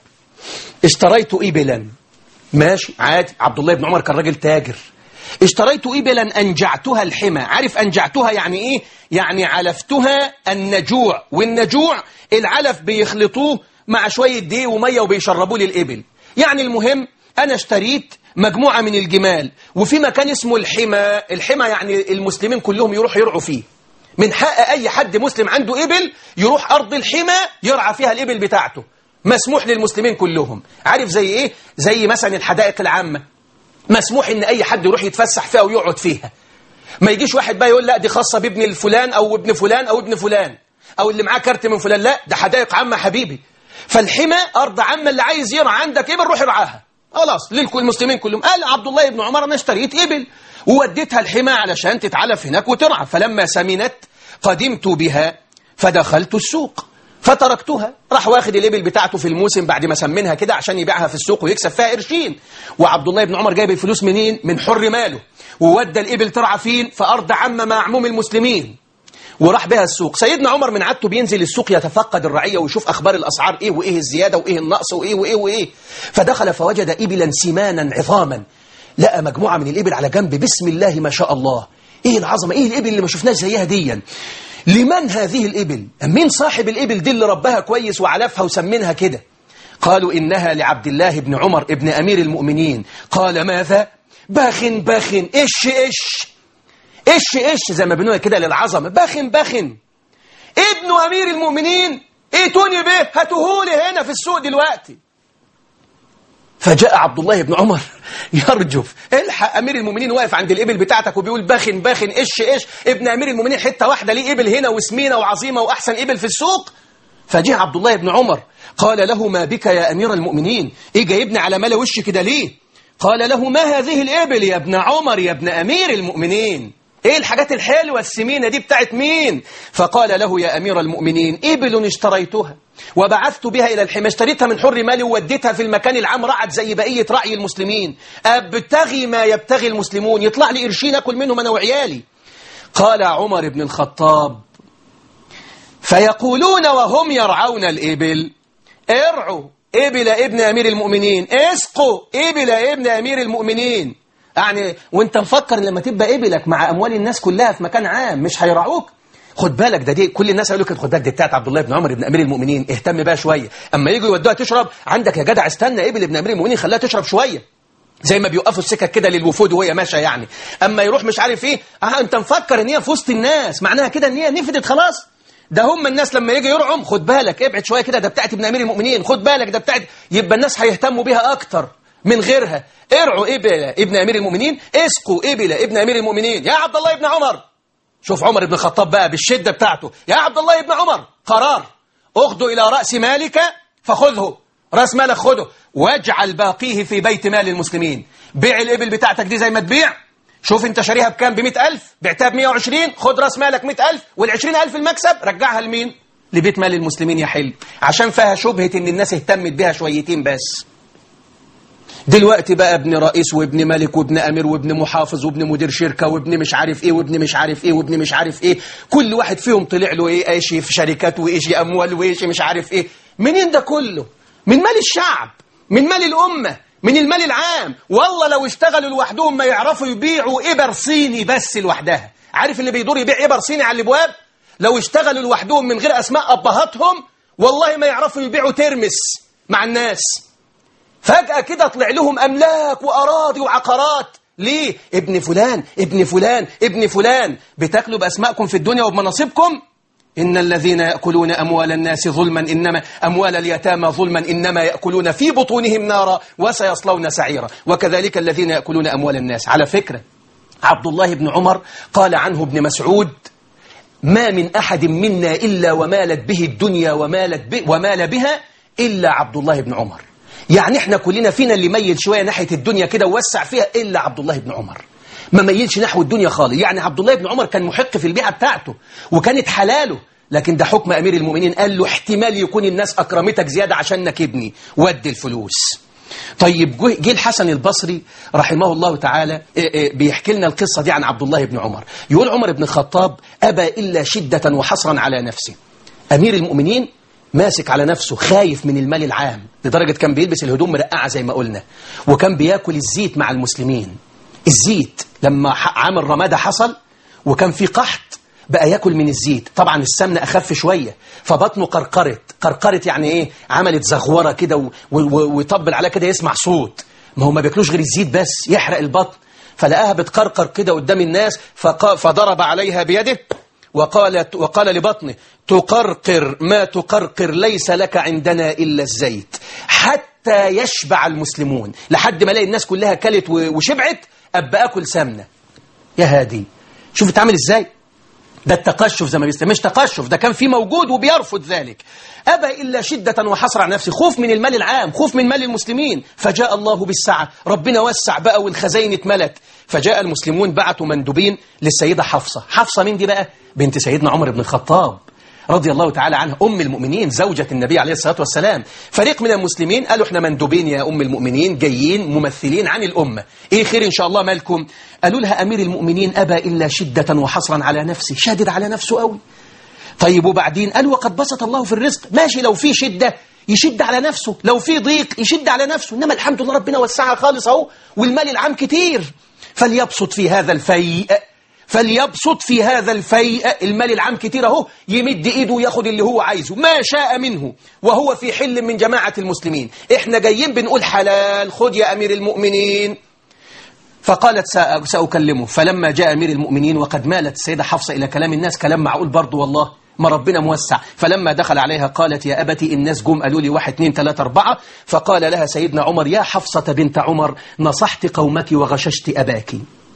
اشتريت إبلا ماشي عادي عبد الله بن عمر كان راجل تاجر اشتريت إبلا أنجعتها الحمى عارف أنجعتها يعني إيه؟ يعني علفتها النجوع والنجوع العلف بيخلطوه مع شوية دي ومية وبيشربوه للإبل يعني المهم أنا اشتريت مجموعة من الجمال وفي مكان اسمه الحمى الحمى يعني المسلمين كلهم يروحوا يرعوا فيه من حق أي حد مسلم عنده إبل يروح أرض الحمى يرعى فيها الإبل بتاعته مسموح للمسلمين كلهم عارف زي إيه؟ زي مثلا الحدائق العامة مسموح ان اي حد يروح يتفسح فيها ويقعد فيها ما يجيش واحد بقى يقول لا دي خاصة بابن الفلان او ابن فلان او ابن فلان او اللي معاه كارت من فلان لا ده حدائق عامة حبيبي فالحمى ارض عامة اللي عايز يرعى عندك ابل روح ارعاها خلاص للكل المسلمين كلهم قال عبد الله بن عمر انا اشتريت ابل ووديتها الحمى علشان تتعلف هناك وترعى فلما سمنت قدمت بها فدخلت السوق فتركتها راح واخد الإبل بتاعته في الموسم بعد ما سمنها كده عشان يبيعها في السوق ويكسب فيها قرشين وعبد الله بن عمر جايب الفلوس منين من حر ماله وودى الإبل ترعى فين في أرض عامة مع عموم المسلمين وراح بها السوق سيدنا عمر من عادته بينزل السوق يتفقد الرعية ويشوف أخبار الأسعار إيه وإيه الزيادة وإيه النقص وإيه وإيه وإيه فدخل فوجد إبلا سمانا عظاما لقى مجموعة من الإبل على جنب بسم الله ما شاء الله إيه العظمة إيه الإبل اللي ما شفناش زيها ديا لمن هذه الإبل مين صاحب الإبل دي اللي ربها كويس وعلفها وسمنها كده قالوا إنها لعبد الله بن عمر ابن أمير المؤمنين قال ماذا باخن باخن إيش إيش إيش إيش زي ما بنقول كده للعظمة باخن باخن ابن أمير المؤمنين ايتوني به هاتوهولي هنا في السوق دلوقتي فجاء عبد الله بن عمر يرجف الحق أمير المؤمنين واقف عند الإبل بتاعتك وبيقول باخن باخن إيش إيش ابن أمير المؤمنين حتة واحدة ليه إبل هنا وسمينة وعظيمة وأحسن إبل في السوق فجاء عبد الله بن عمر قال له ما بك يا أمير المؤمنين إيه جايبني على ملا وش كده ليه قال له ما هذه الإبل يا ابن عمر يا ابن أمير المؤمنين ايه الحاجات الحلوة السمينة دي بتاعت مين فقال له يا أمير المؤمنين إبل اشتريتها وبعثت بها إلى الحمى اشتريتها من حر مالي ووديتها في المكان العام رعت زي بقية رعي المسلمين أبتغي ما يبتغي المسلمون يطلع لي قرشين أكل منهم أنا وعيالي قال عمر بن الخطاب فيقولون وهم يرعون الإبل ارعوا إبل ابن أمير المؤمنين اسقوا إبل ابن أمير المؤمنين يعني وانت مفكر لما تبقى إبلك مع أموال الناس كلها في مكان عام مش هيرعوك خد بالك ده دي كل الناس قالوا كده خد بالك دي بتاعت عبد الله بن عمر بن امير المؤمنين اهتم بقى شويه اما يجوا يودوها تشرب عندك يا جدع استنى ابل ابن امير المؤمنين خليها تشرب شويه زي ما بيوقفوا السكك كده للوفود وهي ماشيه يعني اما يروح مش عارف ايه اه انت مفكر ان هي في وسط الناس معناها كده ان هي نفدت خلاص ده هم الناس لما يجي يرعم خد بالك ابعد شويه كده ده بتاعت ابن امير المؤمنين خد بالك ده بتاعت يبقى الناس هيهتموا بيها اكتر من غيرها ارعوا ابل ابن امير المؤمنين اسقوا ابل ابن امير المؤمنين يا عبد الله بن عمر شوف عمر بن الخطاب بقى بالشده بتاعته يا عبد الله بن عمر قرار اخذه الى راس مالك فخذه راس مالك خده واجعل باقيه في بيت مال المسلمين بيع الإبل بتاعتك دي زي ما تبيع شوف انت شاريها بكام ب 100000 بعتها ب 120 خد راس مالك 100000 وال 20000 المكسب رجعها لمين لبيت مال المسلمين يا حلو عشان فيها شبهة ان الناس اهتمت بها شويتين بس دلوقتي بقى ابن رئيس وابن ملك وابن امير وابن محافظ وابن مدير شركه وابن مش عارف ايه وابن مش عارف ايه وابن مش عارف ايه كل واحد فيهم طلع له ايه ايش في شركات وايش اموال وايش مش عارف ايه منين ده كله من مال الشعب من مال الامه من المال العام والله لو اشتغلوا لوحدهم ما يعرفوا يبيعوا إبر صيني بس لوحدها عارف اللي بيدور يبيع إبر صيني على الابواب لو اشتغلوا لوحدهم من غير أسماء أبهاتهم والله ما يعرفوا يبيعوا ترمس مع الناس فجأة كده طلع لهم أملاك وأراضي وعقارات ليه؟ ابن فلان ابن فلان ابن فلان بتاكلوا بأسمائكم في الدنيا وبمناصبكم إن الذين يأكلون أموال الناس ظلما إنما أموال اليتامى ظلما إنما يأكلون في بطونهم نارا وسيصلون سعيرا وكذلك الذين يأكلون أموال الناس على فكرة عبد الله بن عمر قال عنه ابن مسعود ما من أحد منا إلا ومالت به الدنيا ومالت به ومال بها إلا عبد الله بن عمر يعني احنا كلنا فينا اللي ميل شوية ناحية الدنيا كده ووسع فيها إلا عبد الله بن عمر ما ميلش نحو الدنيا خالص يعني عبد الله بن عمر كان محق في البيعة بتاعته وكانت حلاله لكن ده حكم أمير المؤمنين قال له احتمال يكون الناس أكرمتك زيادة عشانك ابني ودي الفلوس طيب جه الحسن البصري رحمه الله تعالى بيحكي لنا القصة دي عن عبد الله بن عمر يقول عمر بن الخطاب أبى إلا شدة وحصرا على نفسه أمير المؤمنين ماسك على نفسه خايف من المال العام لدرجة كان بيلبس الهدوم مرقعة زي ما قلنا وكان بياكل الزيت مع المسلمين الزيت لما عام الرمادة حصل وكان في قحط بقى ياكل من الزيت طبعا السمنة أخف شوية فبطنه قرقرت قرقرت يعني إيه عملت زغورة كده ويطبل عليها كده يسمع صوت ما هو ما بياكلوش غير الزيت بس يحرق البطن فلقاها بتقرقر كده قدام الناس فضرب عليها بيده وقال, وقال لبطنه تقرقر ما تقرقر ليس لك عندنا إلا الزيت حتى يشبع المسلمون لحد ما الاقي الناس كلها كلت وشبعت أبقى أكل سمنة يا هادي شوف اتعمل ازاي ده التقشف زي ما بيستمر مش تقشف ده كان في موجود وبيرفض ذلك أبى إلا شدة وحصر على نفسه خوف من المال العام خوف من مال المسلمين فجاء الله بالسعة ربنا وسع بقى والخزين اتملت فجاء المسلمون بعثوا مندوبين للسيدة حفصة حفصة مين دي بقى بنت سيدنا عمر بن الخطاب رضي الله تعالى عنها أم المؤمنين زوجة النبي عليه الصلاة والسلام فريق من المسلمين قالوا احنا مندوبين يا أم المؤمنين جايين ممثلين عن الأمة إيه خير إن شاء الله مالكم قالوا لها أمير المؤمنين أبى إلا شدة وحصرا على نفسه شادد على نفسه قوي طيب وبعدين قالوا وقد بسط الله في الرزق ماشي لو في شدة يشد على نفسه لو في ضيق يشد على نفسه إنما الحمد لله ربنا وسعها خالص أهو والمال العام كتير فليبسط في هذا الفيء فليبسط في هذا الفيء المال العام كتير اهو يمد ايده وياخد اللي هو عايزه ما شاء منه وهو في حل من جماعة المسلمين احنا جايين بنقول حلال خد يا امير المؤمنين فقالت سأكلمه فلما جاء أمير المؤمنين وقد مالت السيدة حفصة إلى كلام الناس كلام معقول برضه والله ما ربنا موسع فلما دخل عليها قالت يا أبتي الناس جم قالوا لي واحد اثنين ثلاثة أربعة فقال لها سيدنا عمر يا حفصة بنت عمر نصحت قومك وغششت أباك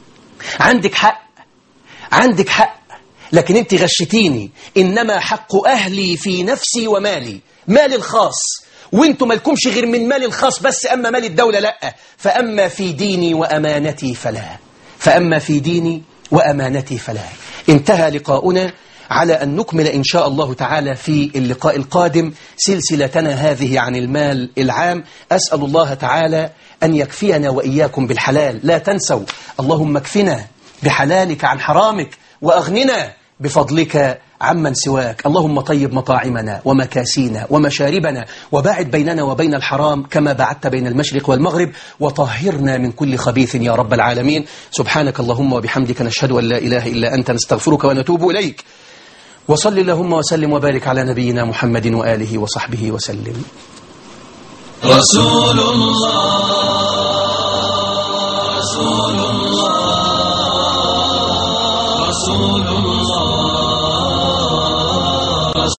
عندك حق عندك حق لكن انت غشتيني إنما حق أهلي في نفسي ومالي مالي الخاص وانتم مالكمش غير من مال الخاص بس أما مال الدولة لا فأما في ديني وأمانتي فلا فأما في ديني وأمانتي فلا انتهى لقاؤنا على أن نكمل إن شاء الله تعالى في اللقاء القادم سلسلتنا هذه عن المال العام أسأل الله تعالى أن يكفينا وإياكم بالحلال لا تنسوا اللهم اكفنا بحلالك عن حرامك وأغننا بفضلك عمن سواك اللهم طيب مطاعمنا ومكاسينا ومشاربنا وباعد بيننا وبين الحرام كما بعدت بين المشرق والمغرب وطهرنا من كل خبيث يا رب العالمين سبحانك اللهم وبحمدك نشهد أن لا إله إلا أنت نستغفرك ونتوب إليك وصل اللهم وسلم وبارك على نبينا محمد وآله وصحبه وسلم رسول الله